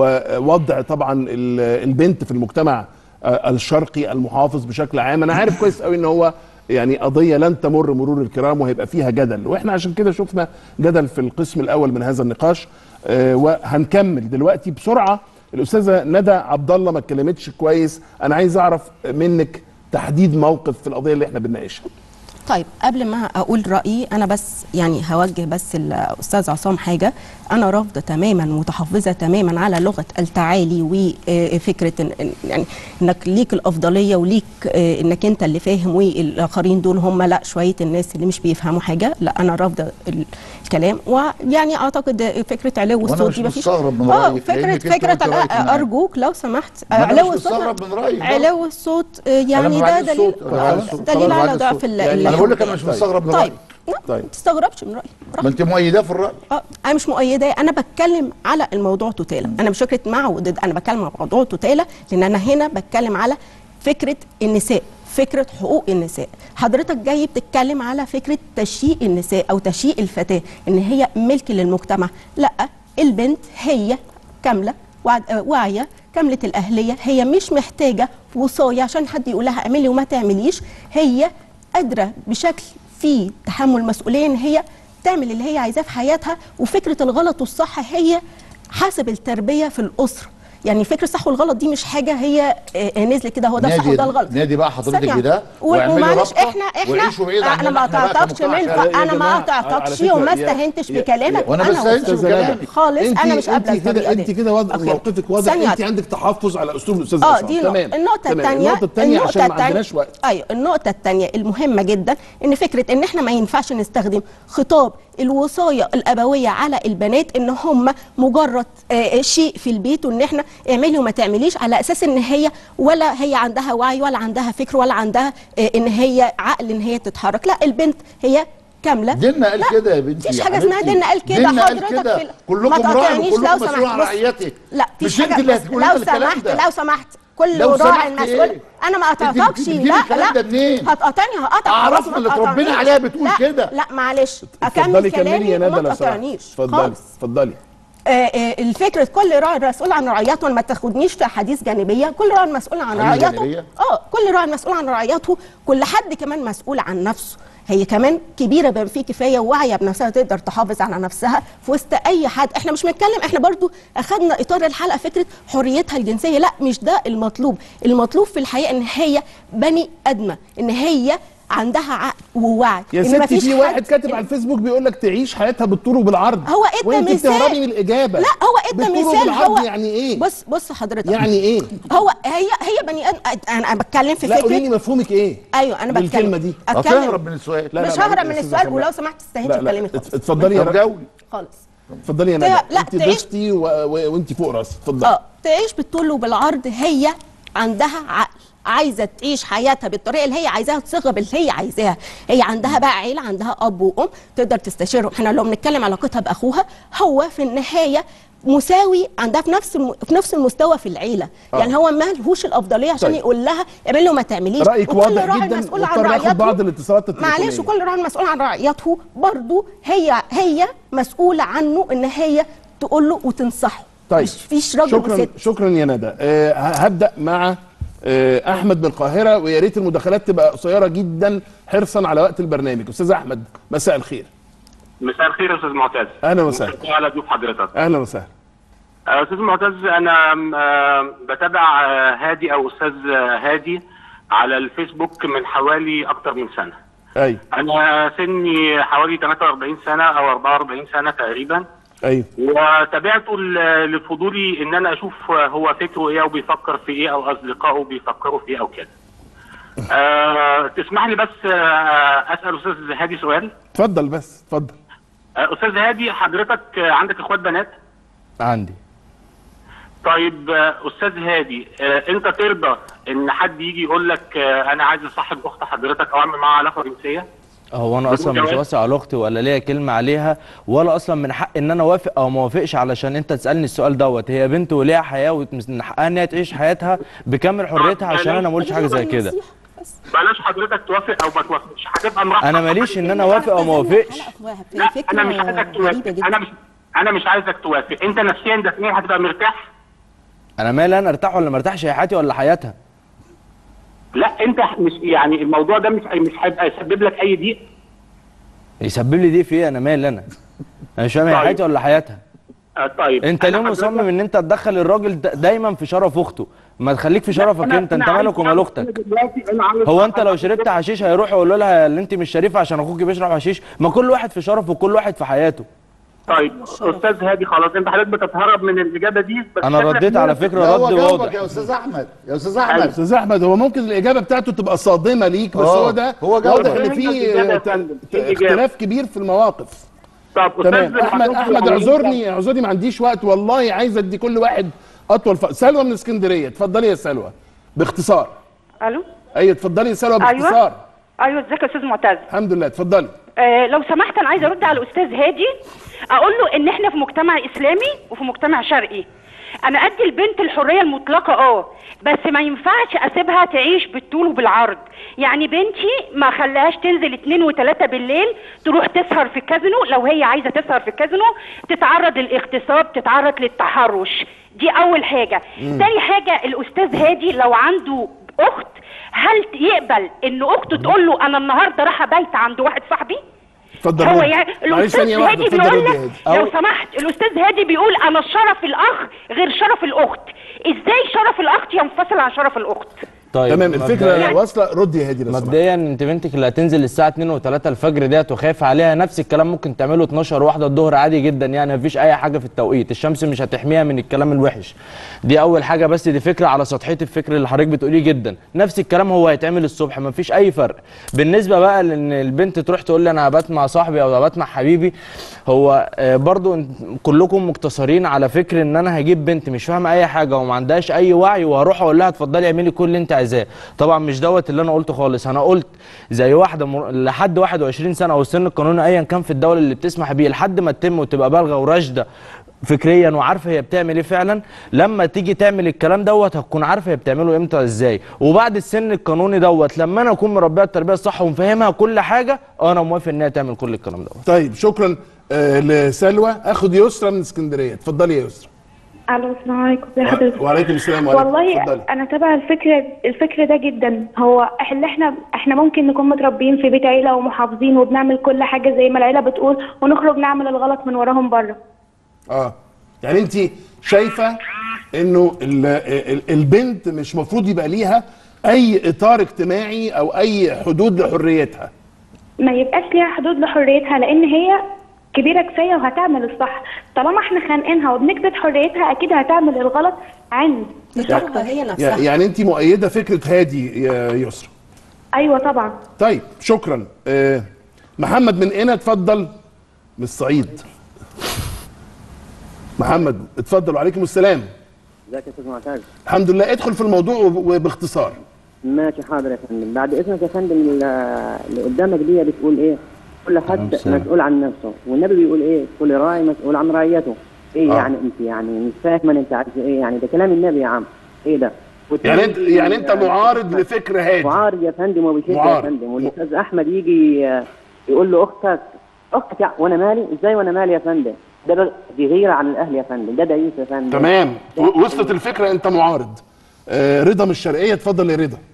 ووضع طبعا ال- البنت في المجتمع آه، الشرقي المحافظ بشكل عام انا عارف كويس قوي ان هو يعني قضيه لن تمر مرور الكرام وهيبقى فيها جدل واحنا عشان كده شفنا جدل في القسم الاول من هذا النقاش آه، وهنكمل دلوقتي بسرعه الاستاذه ندى عبد الله ما اتكلمتش كويس انا عايز اعرف منك تحديد موقف في القضيه اللي احنا بنناقشها طيب قبل ما اقول رايي انا بس يعني هوجه بس الاستاذ عصام حاجه انا رافضه تماما متحفظه تماما على لغه التعالي وفكره إن إن- يعني انك ليك الافضليه وليك آه، انك انت اللي فاهم والاخرين دول هم لا شويه الناس اللي مش بيفهموا حاجه لا انا رافضه ال- الكلام ويعني اعتقد فكره علو وأنا الصوت مش دي مفيش- مستغرب من اه رأيك، فكره لأنك أنت فكره قلت رأيك لا، معايا. ارجوك لو سمحت ما أنا علو مش الصوت مستغرب من رأيك برضه. علو الصوت آه، يعني أنا ده بعلي دليل الصوت، أنا بعلي الصوت. دليل خلاص على بعلي ضعف الصوت. ال- يعني ال- انا بقول لك انا مش طيب. مستغرب من طيب رايك لا طيب. ما تستغربش من رايي ما انت مؤيداه في الراي اه انا مش مؤيده انا بتكلم على الموضوع توتالا انا مش فكره مع وضد انا بتكلم على موضوع توتالا لان انا هنا بتكلم على فكره النساء فكره حقوق النساء حضرتك جاي بتتكلم على فكره تشييء النساء او تشييء الفتاه ان هي ملك للمجتمع لا البنت هي كامله وع- آه، واعيه كامله الاهليه هي مش محتاجه وصايه عشان حد يقول لها اعملي وما تعمليش هي قادره بشكل فيه تحمل مسؤوليه ان هي تعمل اللي هي عايزاه في حياتها وفكره الغلط والصح هي حسب التربيه في الاسره يعني فكره الصح والغلط دي مش حاجه هي آه، نزل كده هو ده الصح نادي وده الغلط نادي بقى حضرتك ثانية. بده و- واعملي ومعلش رابطة احنا احنا وعيشوا بعيد انا عننا ما احنا بقى قطعتكش كمجتمع من شرقي. يا انا ما جماعة، على قطعتكش فكرة وما يا- استهنتش يا- بكلامك وأنا ما استهنتش وصلت بكلامك. خالص انت انا مش قابله انت كده الطريقه انت دي كده وضع أوكي. موقفك واضح ثانية انت عندك تحفظ على اسلوب الاستاذ اه عصام دي تمام نقطة النقطة تمام. الثانية النقطة الثانية عشان ما عندناش وقت ايوه النقطة الثانية المهمة جدا ان فكرة ان احنا ما ينفعش نستخدم خطاب الوصاية الأبوية على البنات ان هم مجرد آه شيء في البيت وان احنا اعملي وما تعمليش على اساس ان هي ولا هي عندها وعي ولا عندها فكر ولا عندها آه ان هي عقل ان هي تتحرك لا البنت هي كاملة ديننا قال لا، كده يا بنتي مفيش يا حاجة اسمها حبيبتي. ديننا قال كده ديننا قال حضرتك كده. في ال- كلكم ما راعي تقاطعنيش وكلكم لو مسؤول سمحت عن بص. رعيتك. لا مش مفيش انت حاجة اللي بس هتقولي لو لنا الكلام سمحت ده. لو سمحت كل لو راعي سمحت مسؤول إيه؟ انا ما انت قطعتكش بتجيبي لا الكلام لا ده منين؟ هتقاطعني هقطع أعرف خلاص ما اللي اتربينا تقاطعنيش. عليها بتقول لا، كده. لا معلش اتفضلي اكمل كملي يا كلامي ندى وما لو سمحت تقاطعنيش اتفضلي خالص اتفضلي آه، آه، الفكرة كل راعي مسؤول عن رعيته ما تاخدنيش في حديث جانبية كل راعي مسؤول عن حديث رعيته جانبية؟ اه كل راعي مسؤول عن رعيته كل حد كمان مسؤول عن نفسه هي كمان كبيره بما فيه كفايه وواعيه بنفسها تقدر تحافظ على نفسها في وسط اي حد احنا مش بنتكلم احنا برضو اخذنا اطار الحلقه فكره حريتها الجنسيه لا مش ده المطلوب المطلوب في الحقيقه ان هي بني ادمه ان هي عندها عقل ووعي يا إن ستي مفيش في حد- واحد كاتب على الفيسبوك بيقول لك تعيش حياتها بالطول وبالعرض هو ادى وانت مثال بتهربي من الاجابه لا هو ادى بالطول مثال وبالعرض هو يعني ايه بص بص حضرتك يعني ايه هو هي هي بني ادم انا أنا بتكلم في لا قولي لي فكره مفهومك ايه ايوه انا بتكلم بالكلمه دي هتهرب من السؤال لا، لا، مش لا، ههرب لا، من أستاذة السؤال كمال. ولو سمحت تستهينش لا لا بكلامي خالص ات- اتفضلي يا طب ندى جاوبي خالص اتفضلي يا لا، ندى لا، انت تعيش- ضيفتي و... و... وانت فوق راسي اتفضلي اه تعيش بالطول وبالعرض هي عندها عقل عايزه تعيش حياتها بالطريقه اللي هي عايزاها تصيغها باللي هي عايزاها هي عندها بقى عيله عندها اب وام تقدر تستشيرهم احنا لو بنتكلم علاقتها باخوها هو في النهايه مساوي عندها في نفس الم... في نفس المستوى في العيله آه. يعني هو ما لهوش الافضليه عشان طيب. يقول لها اعملي وما تعمليش رايك وكل واضح راجل جدا مسؤول عن مضطر اخد رعيته بعض الاتصالات التليفونيه معلش وكل راجل مسؤول عن رعيته برضه هي هي مسؤوله عنه ان هي تقول له وتنصحه طيب مش فيش راجل شكرا وست شكرا يا ندى آه ه- هبدا مع آه احمد من القاهره ويا ريت المداخلات تبقى قصيره جدا حرصا على وقت البرنامج استاذ احمد مساء الخير مساء الخير يا استاذ معتز اهلا وسهلا على ضيوف حضرتك اهلا وسهلا آه، استاذ معتز انا آه، بتابع آه، هادي او استاذ آه، هادي على الفيسبوك من حوالي اكتر من سنه ايوه انا سني حوالي 43 سنه او 44 سنه تقريبا ايوه وتابعته ل- لفضولي ان انا اشوف هو فكره ايه او بيفكر في ايه او اصدقائه بيفكروا في ايه او كده أه تسمح لي بس آه، اسال استاذ هادي سؤال اتفضل بس اتفضل آه، استاذ هادي حضرتك آه، عندك اخوات بنات عندي طيب آه، استاذ هادي آه، انت ترضى ان حد يجي يقول لك آه، انا عايز اصاحب اخت حضرتك او اعمل معاها علاقه جنسيه هو انا اصلا مش جواز؟ واسع على اختي ولا ليا كلمه عليها ولا اصلا من حق ان انا اوافق او ما اوافقش علشان انت تسالني السؤال دوت هي بنت وليها حياه ومن حقها ان هي تعيش حياتها بكامل حريتها عشان انا ما قلتش حاجه زي كده بلاش حضرتك توافق او ما توافقش هتبقى مرحله انا ماليش ان انا اوافق او ما اوافقش لا انا مش عايزك توافق انا مش انا مش عايزك توافق انت نفسيا داخليا هتبقى مرتاح انا مالي انا ارتاح ولا ما ارتاحش هي حياتي ولا حياتها لا انت مش يعني الموضوع ده مش مش هيبقى يسبب لك اي ضيق يسبب لي دي في ايه انا مالي انا انا مش فاهم هي طيب. حياتي ولا حياتها آه طيب انت أنا ليه حضرتك- مصمم ان انت تدخل الراجل دا- دايما في شرف اخته ما تخليك في شرفك أنا- انت انت أنا مالك عايز ومال أعرف اختك دلوقتي أنا عايز هو انت أعرف لو شربت حشيش هيروح يقول لها اللي انت مش شريفه عشان اخوك بيشرب حشيش ما كل واحد في شرفه وكل واحد في حياته طيب استاذ هادي خلاص انت حضرتك بتتهرب من الاجابه دي بس انا شكلك رديت على مين- فكره لا هو رد جاوبك واضح يا استاذ احمد يا استاذ احمد استاذ احمد هو ممكن الاجابه بتاعته تبقى صادمه ليك بس آه، هو ده هو جاوبك. واضح ان في الإجابة يا ت- فندم، ت- في إجابة. اختلاف كبير في المواقف طب تمام أستاذ احمد محمود احمد يعني اعذرني اعذرني ما عنديش وقت والله عايز ادي كل واحد اطول ف... سلوى من اسكندريه اتفضلي يا سلوى باختصار الو ايوه اتفضلي يا سلوى أيوة. باختصار ايوه ازيك يا استاذ معتز الحمد لله اتفضلي آه لو سمحت انا عايزه ارد على الاستاذ هادي اقول له ان احنا في مجتمع اسلامي وفي مجتمع شرقي انا ادي البنت الحريه المطلقه اه بس ما ينفعش اسيبها تعيش بالطول وبالعرض يعني بنتي ما خلاهاش تنزل اتنين وتلاته بالليل تروح تسهر في الكازينو لو هي عايزه تسهر في الكازينو تتعرض للاغتصاب تتعرض للتحرش دي اول حاجه تاني حاجه الاستاذ هادي لو عنده اخت هل يقبل ان اخته تقول له انا النهارده رايحه بايته عند واحد صاحبي اتفضل هو رد. يعني معلش الاستاذ ثانيه واحده هادي اتفضل بيقول رد لك يا هادي لو سمحت الاستاذ هادي بيقول انا شرف الاخ غير شرف الاخت ازاي شرف الاخت ينفصل عن شرف الاخت طيب تمام الفكره مبدئياً- واصله رد يا هادي لو سمحت. مبدئيا انت بنتك اللي هتنزل الساعه 2 و3 الفجر ديت وخايف عليها نفس الكلام ممكن تعمله 12 واحده الظهر عادي جدا يعني مفيش اي حاجه في التوقيت الشمس مش هتحميها من الكلام الوحش دي اول حاجه بس دي فكره على سطحيه الفكر اللي حضرتك بتقوليه جدا نفس الكلام هو هيتعمل الصبح مفيش اي فرق بالنسبه بقى لان البنت تروح تقول لي انا هبات مع صاحبي او هبات مع حبيبي هو آه، برضو انت- كلكم مقتصرين على فكر ان انا هجيب بنت مش فاهمه اي حاجه وما عندهاش اي وعي وهروح اقول لها اتفضلي اعملي كل اللي انت عايزاه طبعا مش دوت اللي انا قلته خالص انا قلت زي واحده مر... لحد 21 سنه او السن القانوني ايا كان في الدوله اللي بتسمح بيه لحد ما تتم وتبقى بالغه وراشده فكريا وعارفه هي بتعمل ايه فعلا لما تيجي تعمل الكلام دوت هتكون عارفه هي بتعمله امتى ازاي وبعد السن القانوني دوت لما انا اكون مربيها التربيه الصح ومفهمها كل حاجه انا موافق ان هي تعمل كل الكلام دوت طيب شكرا آه لسلوى اخد يسرى من اسكندريه اتفضلي يا يسرى الو السلام عليكم ازي حضرتك وعليكم السلام وعليكم والله اتفضلي انا تابعه الفكره الفكر ده جدا هو اللي احنا احنا ممكن نكون متربيين في بيت عيله ومحافظين وبنعمل كل حاجه زي ما العيله بتقول ونخرج نعمل الغلط من وراهم بره اه يعني انت شايفه انه ال- ال- البنت مش مفروض يبقى ليها اي اطار اجتماعي او اي حدود لحريتها ما يبقاش ليها حدود لحريتها لان هي كبيره كفايه وهتعمل الصح طالما احنا خانقينها وبنكبت حريتها اكيد هتعمل الغلط عند مش تتوبة اكتر هي نفسها يعني انت مؤيده فكره هادي يا يسرى ايوه طبعا طيب شكرا آه محمد من هنا اتفضل من الصعيد محمد اتفضل وعليكم السلام ازيك يا استاذ معتز الحمد لله ادخل في الموضوع وب- وباختصار ماشي حاضر يا فندم بعد اذنك يا فندم ال- اللي قدامك دي بتقول ايه كل حد السلام. مسؤول عن نفسه والنبي بيقول ايه كل راعي مسؤول عن رعيته ايه آه. يعني انت يعني مش فاهم انت عايز ايه يعني ده كلام النبي يا عم ايه ده يعني انت يعني انت معارض لفكر هادي معارض يا فندم وبشده يا معارض. فندم والاستاذ احمد يجي آه، يقول له اختك اختك يا- وانا مالي ازاي وانا مالي يا فندم ده بقى- دي غيره عن الاهل يا فندم ده دايس يا فندم تمام و- وصلت الفكره انت معارض آه رضا من الشرقيه اتفضل يا رضا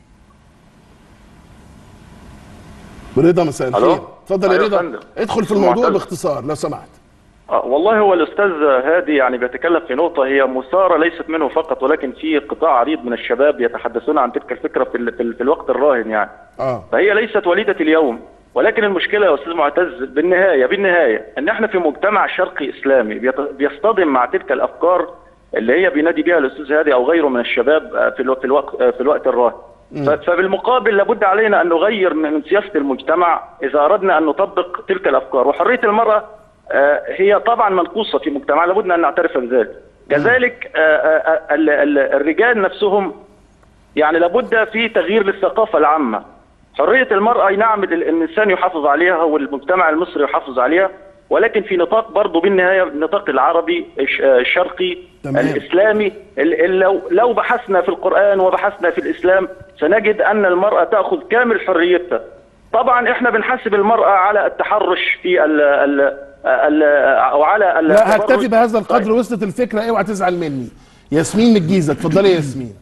رضا مساء ألو؟ الخير اتفضل يا أيوة رضا يا فندم. ادخل في الموضوع معتز. باختصار لو سمحت آه، والله هو الاستاذ هادي يعني بيتكلم في نقطه هي مثاره ليست منه فقط ولكن في قطاع عريض من الشباب يتحدثون عن تلك الفكره في, ال- في, ال- في الوقت الراهن يعني اه فهي ليست وليده اليوم ولكن المشكله يا استاذ معتز بالنهايه بالنهايه ان احنا في مجتمع شرقي اسلامي بيت- بيصطدم مع تلك الافكار اللي هي بينادي بها الاستاذ هادي او غيره من الشباب آه، في الوقت في الوقت آه، في الوقت الراهن ف- فبالمقابل لابد علينا ان نغير من من سياسه المجتمع اذا اردنا ان نطبق تلك الافكار وحريه المراه آه، هي طبعا منقوصه في مجتمعنا لابد ان نعترف بذلك كذلك آه، آه، ال- ال- الرجال نفسهم يعني لابد في تغيير للثقافة العامة حرية المرأة أي نعم ال- الإنسان يحافظ عليها والمجتمع المصري يحافظ عليها ولكن في نطاق برضه بالنهاية النطاق العربي الش- آه، الشرقي تمام. الإسلامي ال- ال- لو لو بحثنا في القرآن وبحثنا في الإسلام سنجد أن المرأة تأخذ كامل حريتها طبعا احنا بنحاسب المرأة على التحرش في ال ال ال أو على ال- لا هكتفي التبرج. بهذا القدر وصلت الفكره اوعى تزعل مني ياسمين من الجيزه اتفضلي يا ياسمين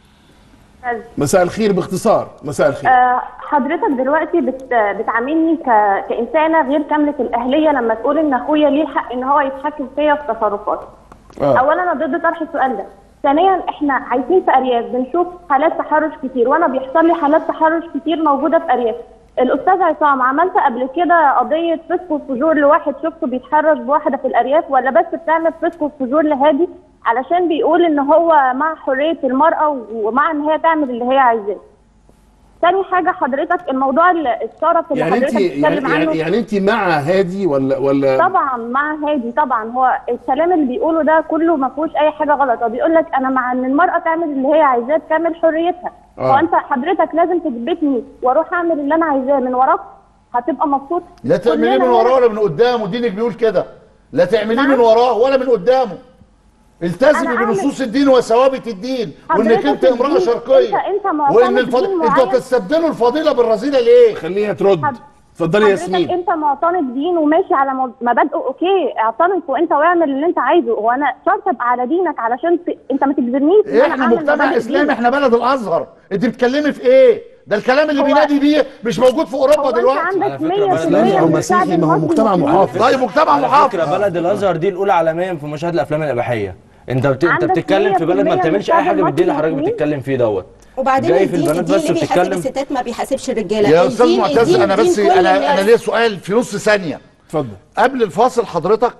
مساء الخير باختصار مساء الخير آه، حضرتك دلوقتي بت... بتعاملني ك... كإنسانة غير كاملة الأهلية لما تقول إن أخويا ليه الحق إن هو يتحكم فيا في تصرفاتي. آه. أولا أنا ضد طرح السؤال ده. ثانيا إحنا عايشين في أرياف بنشوف حالات تحرش كتير وأنا بيحصل لي حالات تحرش كتير موجودة في أرياف. الأستاذ عصام عملت قبل كده قضية فسق وفجور لواحد شفته بيتحرش بواحدة في الأرياف ولا بس بتعمل فسق وفجور لهادي علشان بيقول إن هو مع حرية المرأة ومع إن هي تعمل اللي هي عايزاه. تاني حاجة حضرتك الموضوع ال- الشرف اللي يعني انت حضرتك بتتكلم يعني, عنه يعني, يعني انت مع هادي ولا ولا طبعا مع هادي طبعا هو الكلام اللي بيقوله ده كله ما فيهوش اي حاجه غلط هو بيقول لك انا مع ان المراه تعمل اللي هي عايزاه تكمل حريتها آه. هو انت حضرتك لازم تثبتني واروح اعمل اللي انا عايزاه من وراك هتبقى مبسوط لا تعمليه كلنا من هنا- وراه ولا من قدامه دينك بيقول كده لا تعمليه نعم. من وراه ولا من قدامه التزمي أنا أعمل- بنصوص الدين وثوابت الدين وانك حضرتك انت امراه الدين- شرقيه انت انت معتمد وان الفض... دين انتوا معين. تستبدلوا الفضيله بالرذيله ليه؟ خليها ترد حض- اتفضلي يا حضرتك ياسمين انت معتنق دين وماشي على مب- مبادئه اوكي اعتنق وانت واعمل اللي انت عايزه هو انا شرط ابقى على دينك علشان ت... انت ما تجبرنيش إن أنا احنا أعمل مجتمع مبادئ اسلامي دينك. احنا بلد الازهر انت بتتكلمي في ايه؟ ده الكلام اللي هو- بينادي بيه مش موجود في هو اوروبا انت دلوقتي عندك على فكرة 100% بلد اسلامي او من الشعب مسيحي ما هو المصري مجتمع مسلمين. محافظ طيب مجتمع على محافظ فكره بلد الازهر دي الاولى عالميا في مشاهد الافلام الاباحيه انت بت... انت عندك بتتكلم في بلد ما 100% بتعملش اي من حاجه الشعب بالدين اللي حضرتك المصري بتتكلم فيه دوت وبعدين جاي في الدين البنات الدين بس اللي بيحاسب وبتتكلم الستات ما بيحاسبش الرجاله يا استاذ الدين- معتز الدين- انا الدين بس كل انا انا الناس. ليا سؤال في نص ثانيه اتفضل قبل الفاصل حضرتك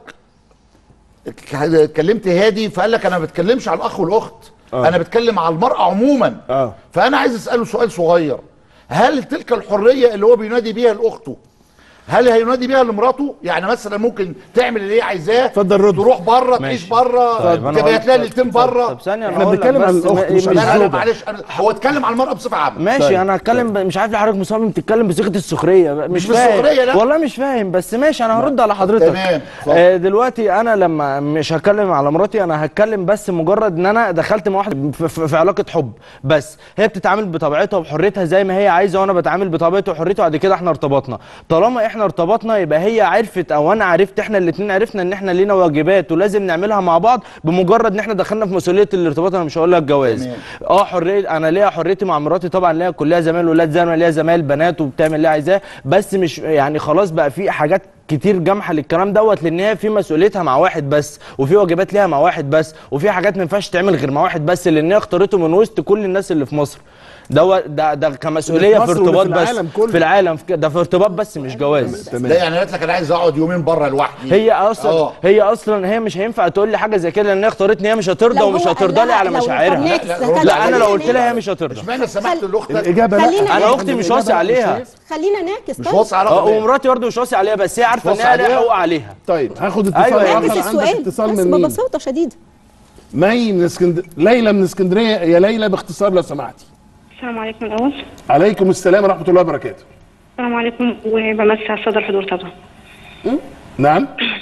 ك- اتكلمت هادي فقال لك انا ما بتكلمش على الاخ والاخت آه. انا بتكلم على المراه عموما اه فانا عايز اساله سؤال صغير هل تلك الحريه اللي هو بينادي بيها لاخته هل هينادي بيها لمراته يعني مثلا ممكن تعمل اللي هي عايزاه اتفضل رد. تروح بره ماشي. تعيش بره طيب، أنا تبقى هقول- تلاقي ليلتين بره طب ثانيه احنا أنا هقول لك بنتكلم عن بس الأخت ما- مش عن لا لا لا الزوجة. معلش أنا- هو اتكلم على المراه بصفه عامه ماشي طيب. انا هتكلم ب... مش عارف ليه حضرتك مصمم تتكلم بصيغه السخريه مش, مش فاهم بالسخرية، لا. والله مش فاهم بس ماشي انا هرد على حضرتك تمام، اتفضل. آه دلوقتي انا لما مش هتكلم على مراتي انا هتكلم بس مجرد ان انا دخلت مع واحده في, في, في علاقه حب بس هي بتتعامل بطبيعتها وبحريتها زي ما هي عايزه وانا بتعامل بطبيعتي وحريتي وبعد كده احنا ارتبطنا طالما احنا ارتبطنا يبقى هي عرفت او انا عرفت احنا الاثنين عرفنا ان احنا لينا واجبات ولازم نعملها مع بعض بمجرد ان احنا دخلنا في مسؤوليه الارتباط انا مش هقول لك جواز تمام. اه حريه انا ليا حريتي مع مراتي طبعا ليا كلها زمايل ولاد زي ما ليا زمايل بنات وبتعمل اللي عايزاه بس مش يعني خلاص بقى في حاجات كتير جامحه للكلام دوت لان هي في مسؤوليتها مع واحد بس وفي واجبات ليها مع واحد بس وفي حاجات ما ينفعش تعمل غير مع واحد بس لان هي اختارته من وسط كل الناس اللي في مصر دوت ده ده كمسؤوليه في في مصر ولا ارتباط في بس العالم كله؟ في العالم في ك- ده في ارتباط بس مش جواز لا تمام يعني قالت لك انا عايز اقعد يومين بره لوحدي هي اصلا آه. هي اصلا هي مش هينفع تقول لي حاجه زي كده لان هي اختارتني هي مش هترضى لو ومش هو هترضى قال لي لها- على لو مشاعرها طب next، لا، خلينا لا، لا انا لو قلت نعكس. لها هي مش هترضى اشمعنى سمحت لاختك الاجابه لا خلينا- انا إيه؟ اختي مش واصي عليها خلينا نعكس مش طيب. واصي على اه رقم إيه؟ ومراتي برضه مش واصي عليها بس هي عارفه ان واصي هي ليها عليها؟ حقوق عليها طيب هاخد اتصال أيوة، آخر. نعكس نعكس عندك السؤال اتصال بس من مين ببساطه شديده مي من اسكندريه ليلى من اسكندريه يا ليلى باختصار لو سمحتي السلام عليكم الأول عليكم السلام ورحمه الله وبركاته السلام عليكم وبمسي على السادة الحضور طبعا نعم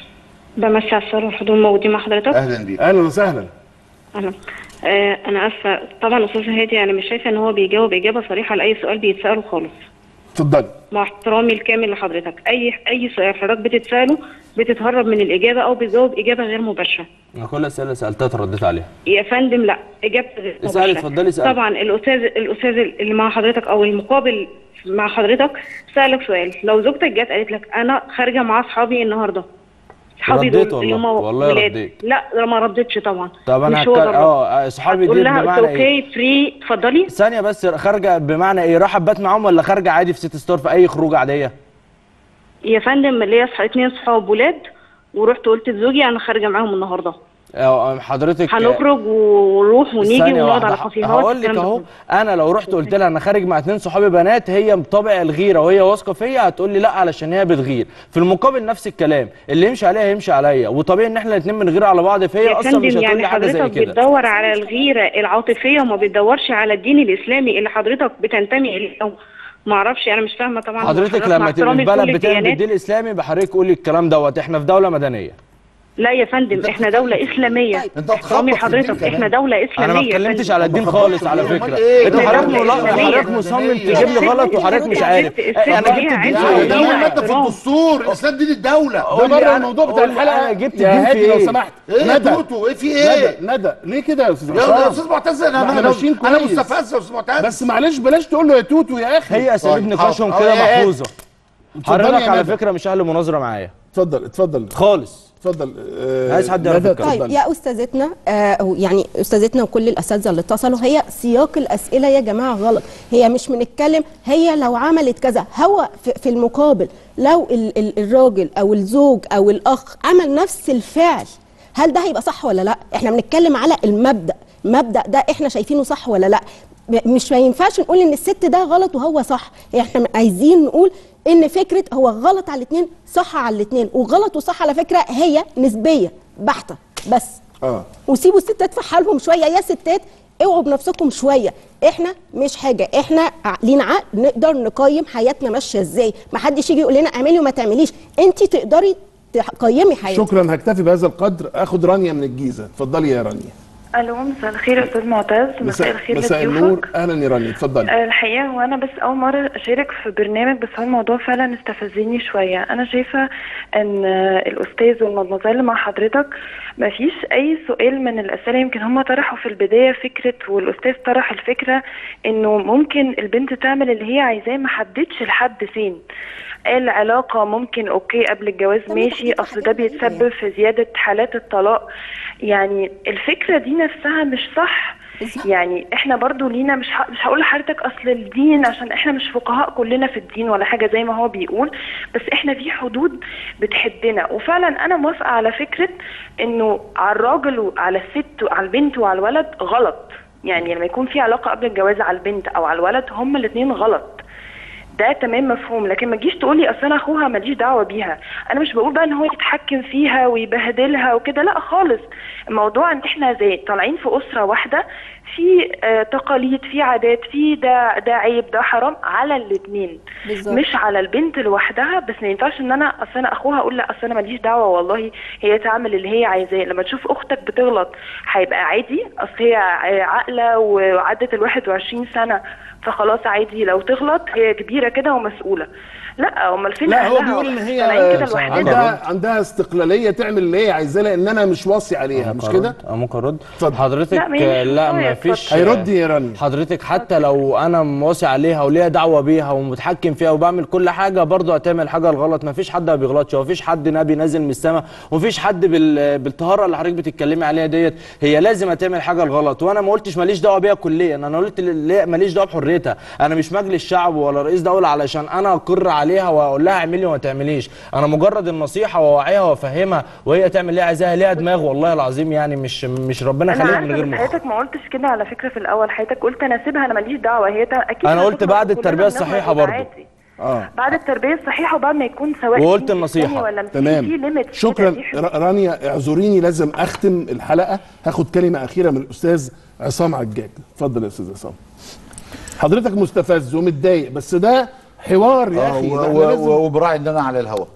بمشي على السؤال والحضور موجودين مع حضرتك اهلا بيك اهلا وسهلا اهلا آه انا اسفه طبعا استاذ هادي انا مش شايفه ان هو بيجاوب اجابه صريحه لاي سؤال بيتساله خالص اتفضلي مع احترامي الكامل لحضرتك اي اي سؤال حضرتك بتتساله بتتهرب من الاجابه او بتجاوب اجابه غير مباشره انا كل الاسئله اللي سالتها رديت عليها يا فندم لا اجابتي غير اسألي، مباشرة. اتفضلي اسألي. طبعا الاستاذ الاستاذ اللي مع حضرتك او المقابل مع حضرتك سالك سؤال لو زوجتك جت قالت لك انا خارجه مع اصحابي النهارده اصحابي رديت دول والله، اللي هم والله ولاد. رديت. لا ما ردتش طبعا طب انا مش هو هتكلم ده الرد. اه اصحابي هتقول دي لها بمعنى اوكي ايه فري اتفضلي ثانيه بس خارجه بمعنى ايه راح ابات معاهم ولا خارجه عادي في سيتي ستور في اي خروجه عاديه يا فندم ليا صح- اتنين صحاب ولاد ورحت قلت لزوجي انا خارجه معاهم النهارده آه، حضرتك هنخرج ونروح ونيجي ثانية ونقعد واحدة. على كافيهات هقول لك الكلام ده اهو كله. انا لو رحت قلت لها انا خارج مع اتنين صحابي بنات هي بطبع الغيره وهي واثقه فيا هتقول لي لا علشان هي بتغير في المقابل نفس الكلام اللي يمشي عليها يمشي عليا وطبيعي ان احنا الاثنين بنغير على بعض فهي يا اصلا مش فندم هتقول يعني لي حاجه زي حضرتك كده بتدور على الغيره العاطفيه وما بتدورش على الدين الاسلامي اللي حضرتك بتنتمي اليه او ما اعرفش انا مش فاهمه طبعا حضرتك مع لما تبقى في احترامي بلد لكل بتعمل الديانات. بالدين الاسلامي بحضرتك قولي الكلام دوت احنا في دوله مدنيه لا يا فندم احنا دوله اسلاميه انت احترامي هتخبط في الدين لحضرتك كمان. احنا دوله اسلاميه انا ما يا اتكلمتش فندم. على الدين خالص على أمال فكره إيه؟ انت ده حضرتك دولة ملا- إسلامية. حضرتك مصمم تجيب لي الست غلط دي وحضرتك مش الست عارف الست انا دي جبت الدين عايزة في ده ايه؟ أقول ماده في احترام. الدستور الاسلام دين الدوله ده قول لي بره أنا- الموضوع بتاع قول لي الحلقه أنا جبت يا الدين في هادي لو إيه؟ سمحت ايه يا ندى توتو ايه في ايه ندى ندى ليه كده يا استاذ يا يا عصام؟ استاذ معتز ما انا احنا انا ماشيين انا كويس. مستفز يا استاذ معتز بس معلش بلاش تقول له يا توتو يا اخي هي اساليب طيب، نقاشهم حاضر. كده أه، إيه؟ محفوظه اتفضلي حضرتك يا على ندى. فكره مش اهل مناظره معايا اتفضل اتفضل خالص اتفضل آه، عايز حد يعرف ندى، الكلام. طيب اتفضل. يا استاذتنا آه أو يعني استاذتنا وكل الاساتذه اللي اتصلوا هي سياق الاسئله يا جماعه غلط هي مش بنتكلم هي لو عملت كذا هو في, في المقابل لو ال ال الراجل او الزوج او الاخ عمل نفس الفعل هل ده هيبقى صح ولا لا احنا بنتكلم على المبدا مبدا ده احنا شايفينه صح ولا لا ب- مش ما ينفعش نقول ان الست ده غلط وهو صح احنا عايزين نقول ان فكره هو غلط على الاثنين صح على الاثنين وغلط وصح على فكره هي نسبيه بحته بس اه وسيبوا الستات في حالهم شويه يا ستات اوعوا بنفسكم شويه احنا مش حاجه احنا ع- لينا عقل نقدر نقيم حياتنا ماشيه ازاي ما حدش يجي يقول لنا اعملي وما تعمليش انت تقدري تقيمي حياتك شكرا هكتفي بهذا القدر اخد رانيا من الجيزه اتفضلي يا رانيا الو مساء الخير يا استاذ معتز مساء مساء الخير مساء لضيوفك النور اهلا يا رانيا اتفضلي آه، الحقيقه هو انا بس اول مره اشارك في برنامج بس هو الموضوع فعلا استفزني شويه انا شايفه ان آه، الاستاذ والمدمزيل اللي مع حضرتك ما فيش اي سؤال من الاسئله يمكن هم طرحوا في البدايه فكره والاستاذ طرح الفكره انه ممكن البنت تعمل اللي هي عايزاه ما حددش لحد فين قال علاقة ممكن اوكي قبل الجواز ماشي اصل ده بيتسبب في زيادة حالات الطلاق يعني الفكرة دي نفسها مش صح يعني احنا برضو لينا مش ه... مش هقول لحضرتك اصل الدين عشان احنا مش فقهاء كلنا في الدين ولا حاجه زي ما هو بيقول بس احنا في حدود بتحدنا وفعلا انا موافقه على فكره انه على الراجل وعلى الست وعلى البنت وعلى الولد غلط يعني لما يكون في علاقه قبل الجواز على البنت او على الولد هما الاثنين غلط ده تمام مفهوم لكن ما تجيش تقولي اصل انا اخوها ماليش دعوه بيها انا مش بقول بقى ان هو يتحكم فيها ويبهدلها وكده لا خالص الموضوع ان احنا زي طالعين في اسره واحده في آه تقاليد في عادات في ده ده عيب ده حرام على الاثنين بالظبط. مش على البنت لوحدها بس ما ينفعش ان انا اصل انا اخوها اقول لا اصل انا ماليش دعوه والله هي تعمل اللي هي عايزاه لما تشوف اختك بتغلط هيبقى عادي اصل هي ع- عاقله وعدت ال 21 سنه فخلاص عادي لو تغلط هي كبيره كده ومسؤوله لا امال فين لا هو أهلها بيقول ان هي طالعين كده لوحدنا عندها عندها استقلاليه تعمل اللي هي عايزاه لان انا مش واصي عليها مش كده؟ اه ممكن ارد اتفضل. حضرتك لا، ما هي مش لا وصاية، ما فيش اتفضل. هيرد يا رانيا حضرتك حتى لو انا مواسي عليها وليها دعوه بيها ومتحكم فيها وبعمل كل حاجه برضه هتعمل حاجه الغلط ما فيش حد ما بيغلطش وما فيش حد نبي نازل من السماء ومفيش حد بال... بالطهاره اللي حضرتك بتتكلمي عليها ديت هي لازم هتعمل حاجه الغلط وانا ما قلتش ماليش دعوه بيها كليا انا قلت ل- ماليش دعوه بحريتها انا مش مجلس شعب ولا رئيس دوله علشان انا اقر عليها واقول لها اعملي وما تعمليش انا مجرد النصيحه واوعيها وافهمها وهي تعمل اللي هي عايزاها ليها دماغ والله العظيم يعني مش مش ربنا انا يخليها من عارفه غير بس مخ حياتك ما قلتش كده على فكره في الاول حياتك قلت انا اسيبها انا ماليش دعوه هي تا... اكيد أنا قلت هتخرج بعد وكلنا التربية بنخرج الصحيحة وده برضو. عادي. اه بعد التربيه الصحيحه وبعد ما يكون سواء وقلت دين النصيحة. إسلامي ولا مسيحي، تمام في limits شكرا كده، في حدود. ر- رانيا اعذريني لازم اختم الحلقه هاخد كلمه اخيره من الاستاذ عصام عجاج اتفضل يا استاذ عصام حضرتك مستفز ومتضايق بس ده حوار يا آه، اخي و- ده إحنا و- لازم- و- وبراعي ان انا على الهواء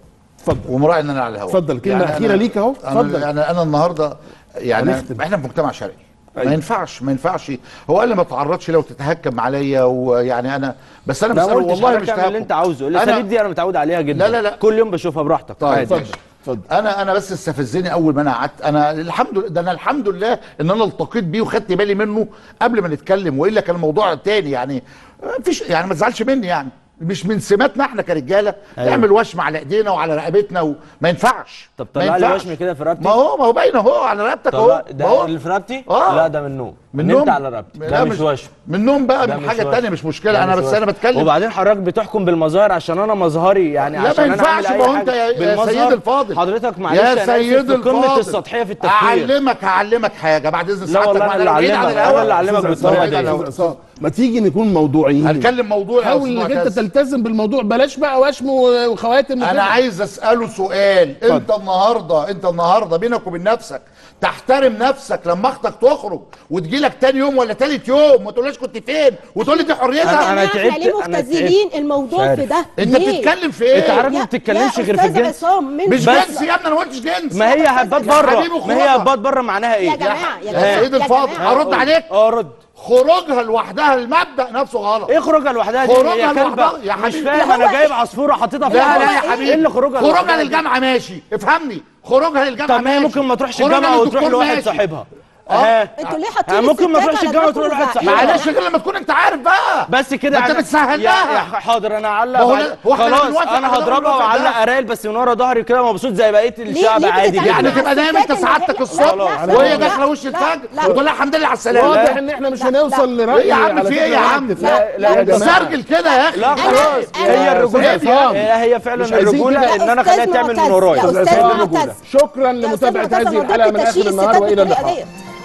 اتفضل ومراعي ان انا على الهواء اتفضل، كلمة أخيرة أنا- ليك أهو، أنا- اتفضل. انا انا النهارده يعني هنختم. احنا في مجتمع شرقي أيوة. ما ينفعش ما ينفعش هو قال لي ما تعرضش لو تتهكم عليا ويعني انا بس انا لا بساله ما قلتش والله حضرتك مش اعمل اللي تهكم انت عاوزه أنا- الاساليب دي انا متعود عليها جدا لا لا لا. كل يوم بشوفها براحتك طيب عادي. اتفضل اتفضل انا انا بس استفزني اول ما انا قعدت انا الحمد لله ده انا الحمد لله ان انا التقيت بيه وخدت بالي منه قبل ما نتكلم والا كان الموضوع تاني يعني مفيش يعني ما تزعلش مني يعني مش من سماتنا احنا كرجاله أيوة. نعمل وشم على ايدينا وعلى رقبتنا وما ينفعش طب ما طلع لي ينفعش. وشم كده في رقبتي ما هو ما هو باين اهو على رقبتك اهو طلع ده أهو. اللي في رقبتي آه. لا ده من النوم من نمت نوم على رقبتي لا ده مش وشم من النوم بقى ده من مش حاجه وشم. تانية مش مشكله ده انا مش بس وشم. انا بتكلم وبعدين حضرتك بتحكم بالمظاهر عشان انا مظهري يعني لا ما عشان انا ينفعش اعمل ما اي هو انت حاجه يا- يا بالمظهر. سيد الفاضل حضرتك معلش يا أنا آسف، سيد في قمه الفاضل السطحيه في التفكير اعلمك هعلمك حاجه بعد اذن لا سعادتك والله ما أنا اللي بعيد عن أعلمك، الهوا. أنا اللي أعلمك أستاذ بالطريقة عصام، دي. بعيد عن أستاذ الهوا. عصام، ما تيجي نكون موضوعيين هنتكلم موضوع يا حاول أستاذ انك انت معتز. تلتزم بالموضوع بلاش بقى وشم وخواتم انا وكده. عايز اساله سؤال انت النهارده انت النهارده بينك وبين نفسك تحترم نفسك لما اختك تخرج وتجي لك تاني يوم ولا تالت يوم ما تقولهاش كنت فين وتقول لي دي حريتك أنا- أنا احنا تعبت- ليه أنا مختزلين الموضوع عارف. في ده انت ليه؟ بتتكلم في ايه انت عارف ما يا- بتتكلمش يا غير في أستاذ الجنس عصام من مش بس- جنس يا ابني انا ما قلتش جنس ما هي هبات يا بره حبيبي ما هي خرجها. هبات بره معناها ايه يا جماعه يا يا جماعه سيد يا الفاضل جماعة. ارد عليك اه رد خروجها لوحدها المبدا نفسه غلط ايه خروجها لوحدها دي خروجها هي كلبه لوحدها يا مش حبيبي. فاهم لا انا هو جايب إيه؟ عصفوره حطيتها في لا الحوض. لا يا حبيبي ايه اللي خروجها خروجها لوحدها دي؟ للجامعه ماشي افهمني خروجها للجامعه طب ما هي ماشي. ممكن ما تروحش خروجها الجامعه وتروح للدكتور لواحد ماشي. صاحبها اه ها انتوا ليه حاطين يعني ممكن ما الستات تروحش على الجامعه دماغكم وتروح لواحد وزعقين؟ صاحبها معلش غير لما تكون انت عارف بقى بس كده ما انت يعني- بتسهل يا- لها. يا حاضر انا اعلق ما هو بعد- لا- هو احنا خلاص بنوافق انا على ده هضربها ونوافق واعلق ده. قرايل بس من ورا ظهري كده مبسوط زي بقيه الشعب ليه عادي بتتعامل يعني مع جدا تبقى نايم انت الستات إن سعادتك هي- الصبح لا، لا، وهي لا، داخله وش لا، الفجر لا. وتقول لها الحمد لله على السلامه واضح ان احنا مش لا، هنوصل لا. لراي ايه يا عم على في ايه فكرة يا واحد عم اتفاق. لا، يا لا، جماعة. استرجل كده يا اخي لا خلاص أنا- هي الرجوله يا عصام. هي هي فعلا مش عايزين الرجوله كده. ان انا أستاذ خليها تعمل من معتز، ورايا يا أستاذ أستاذ عصام معتز. شكرا يا أستاذ لمتابعه معتز، هذه أنا ضد الحلقه من اخر تشييع النهار الستات والى بالطريقة اللقاء ديت.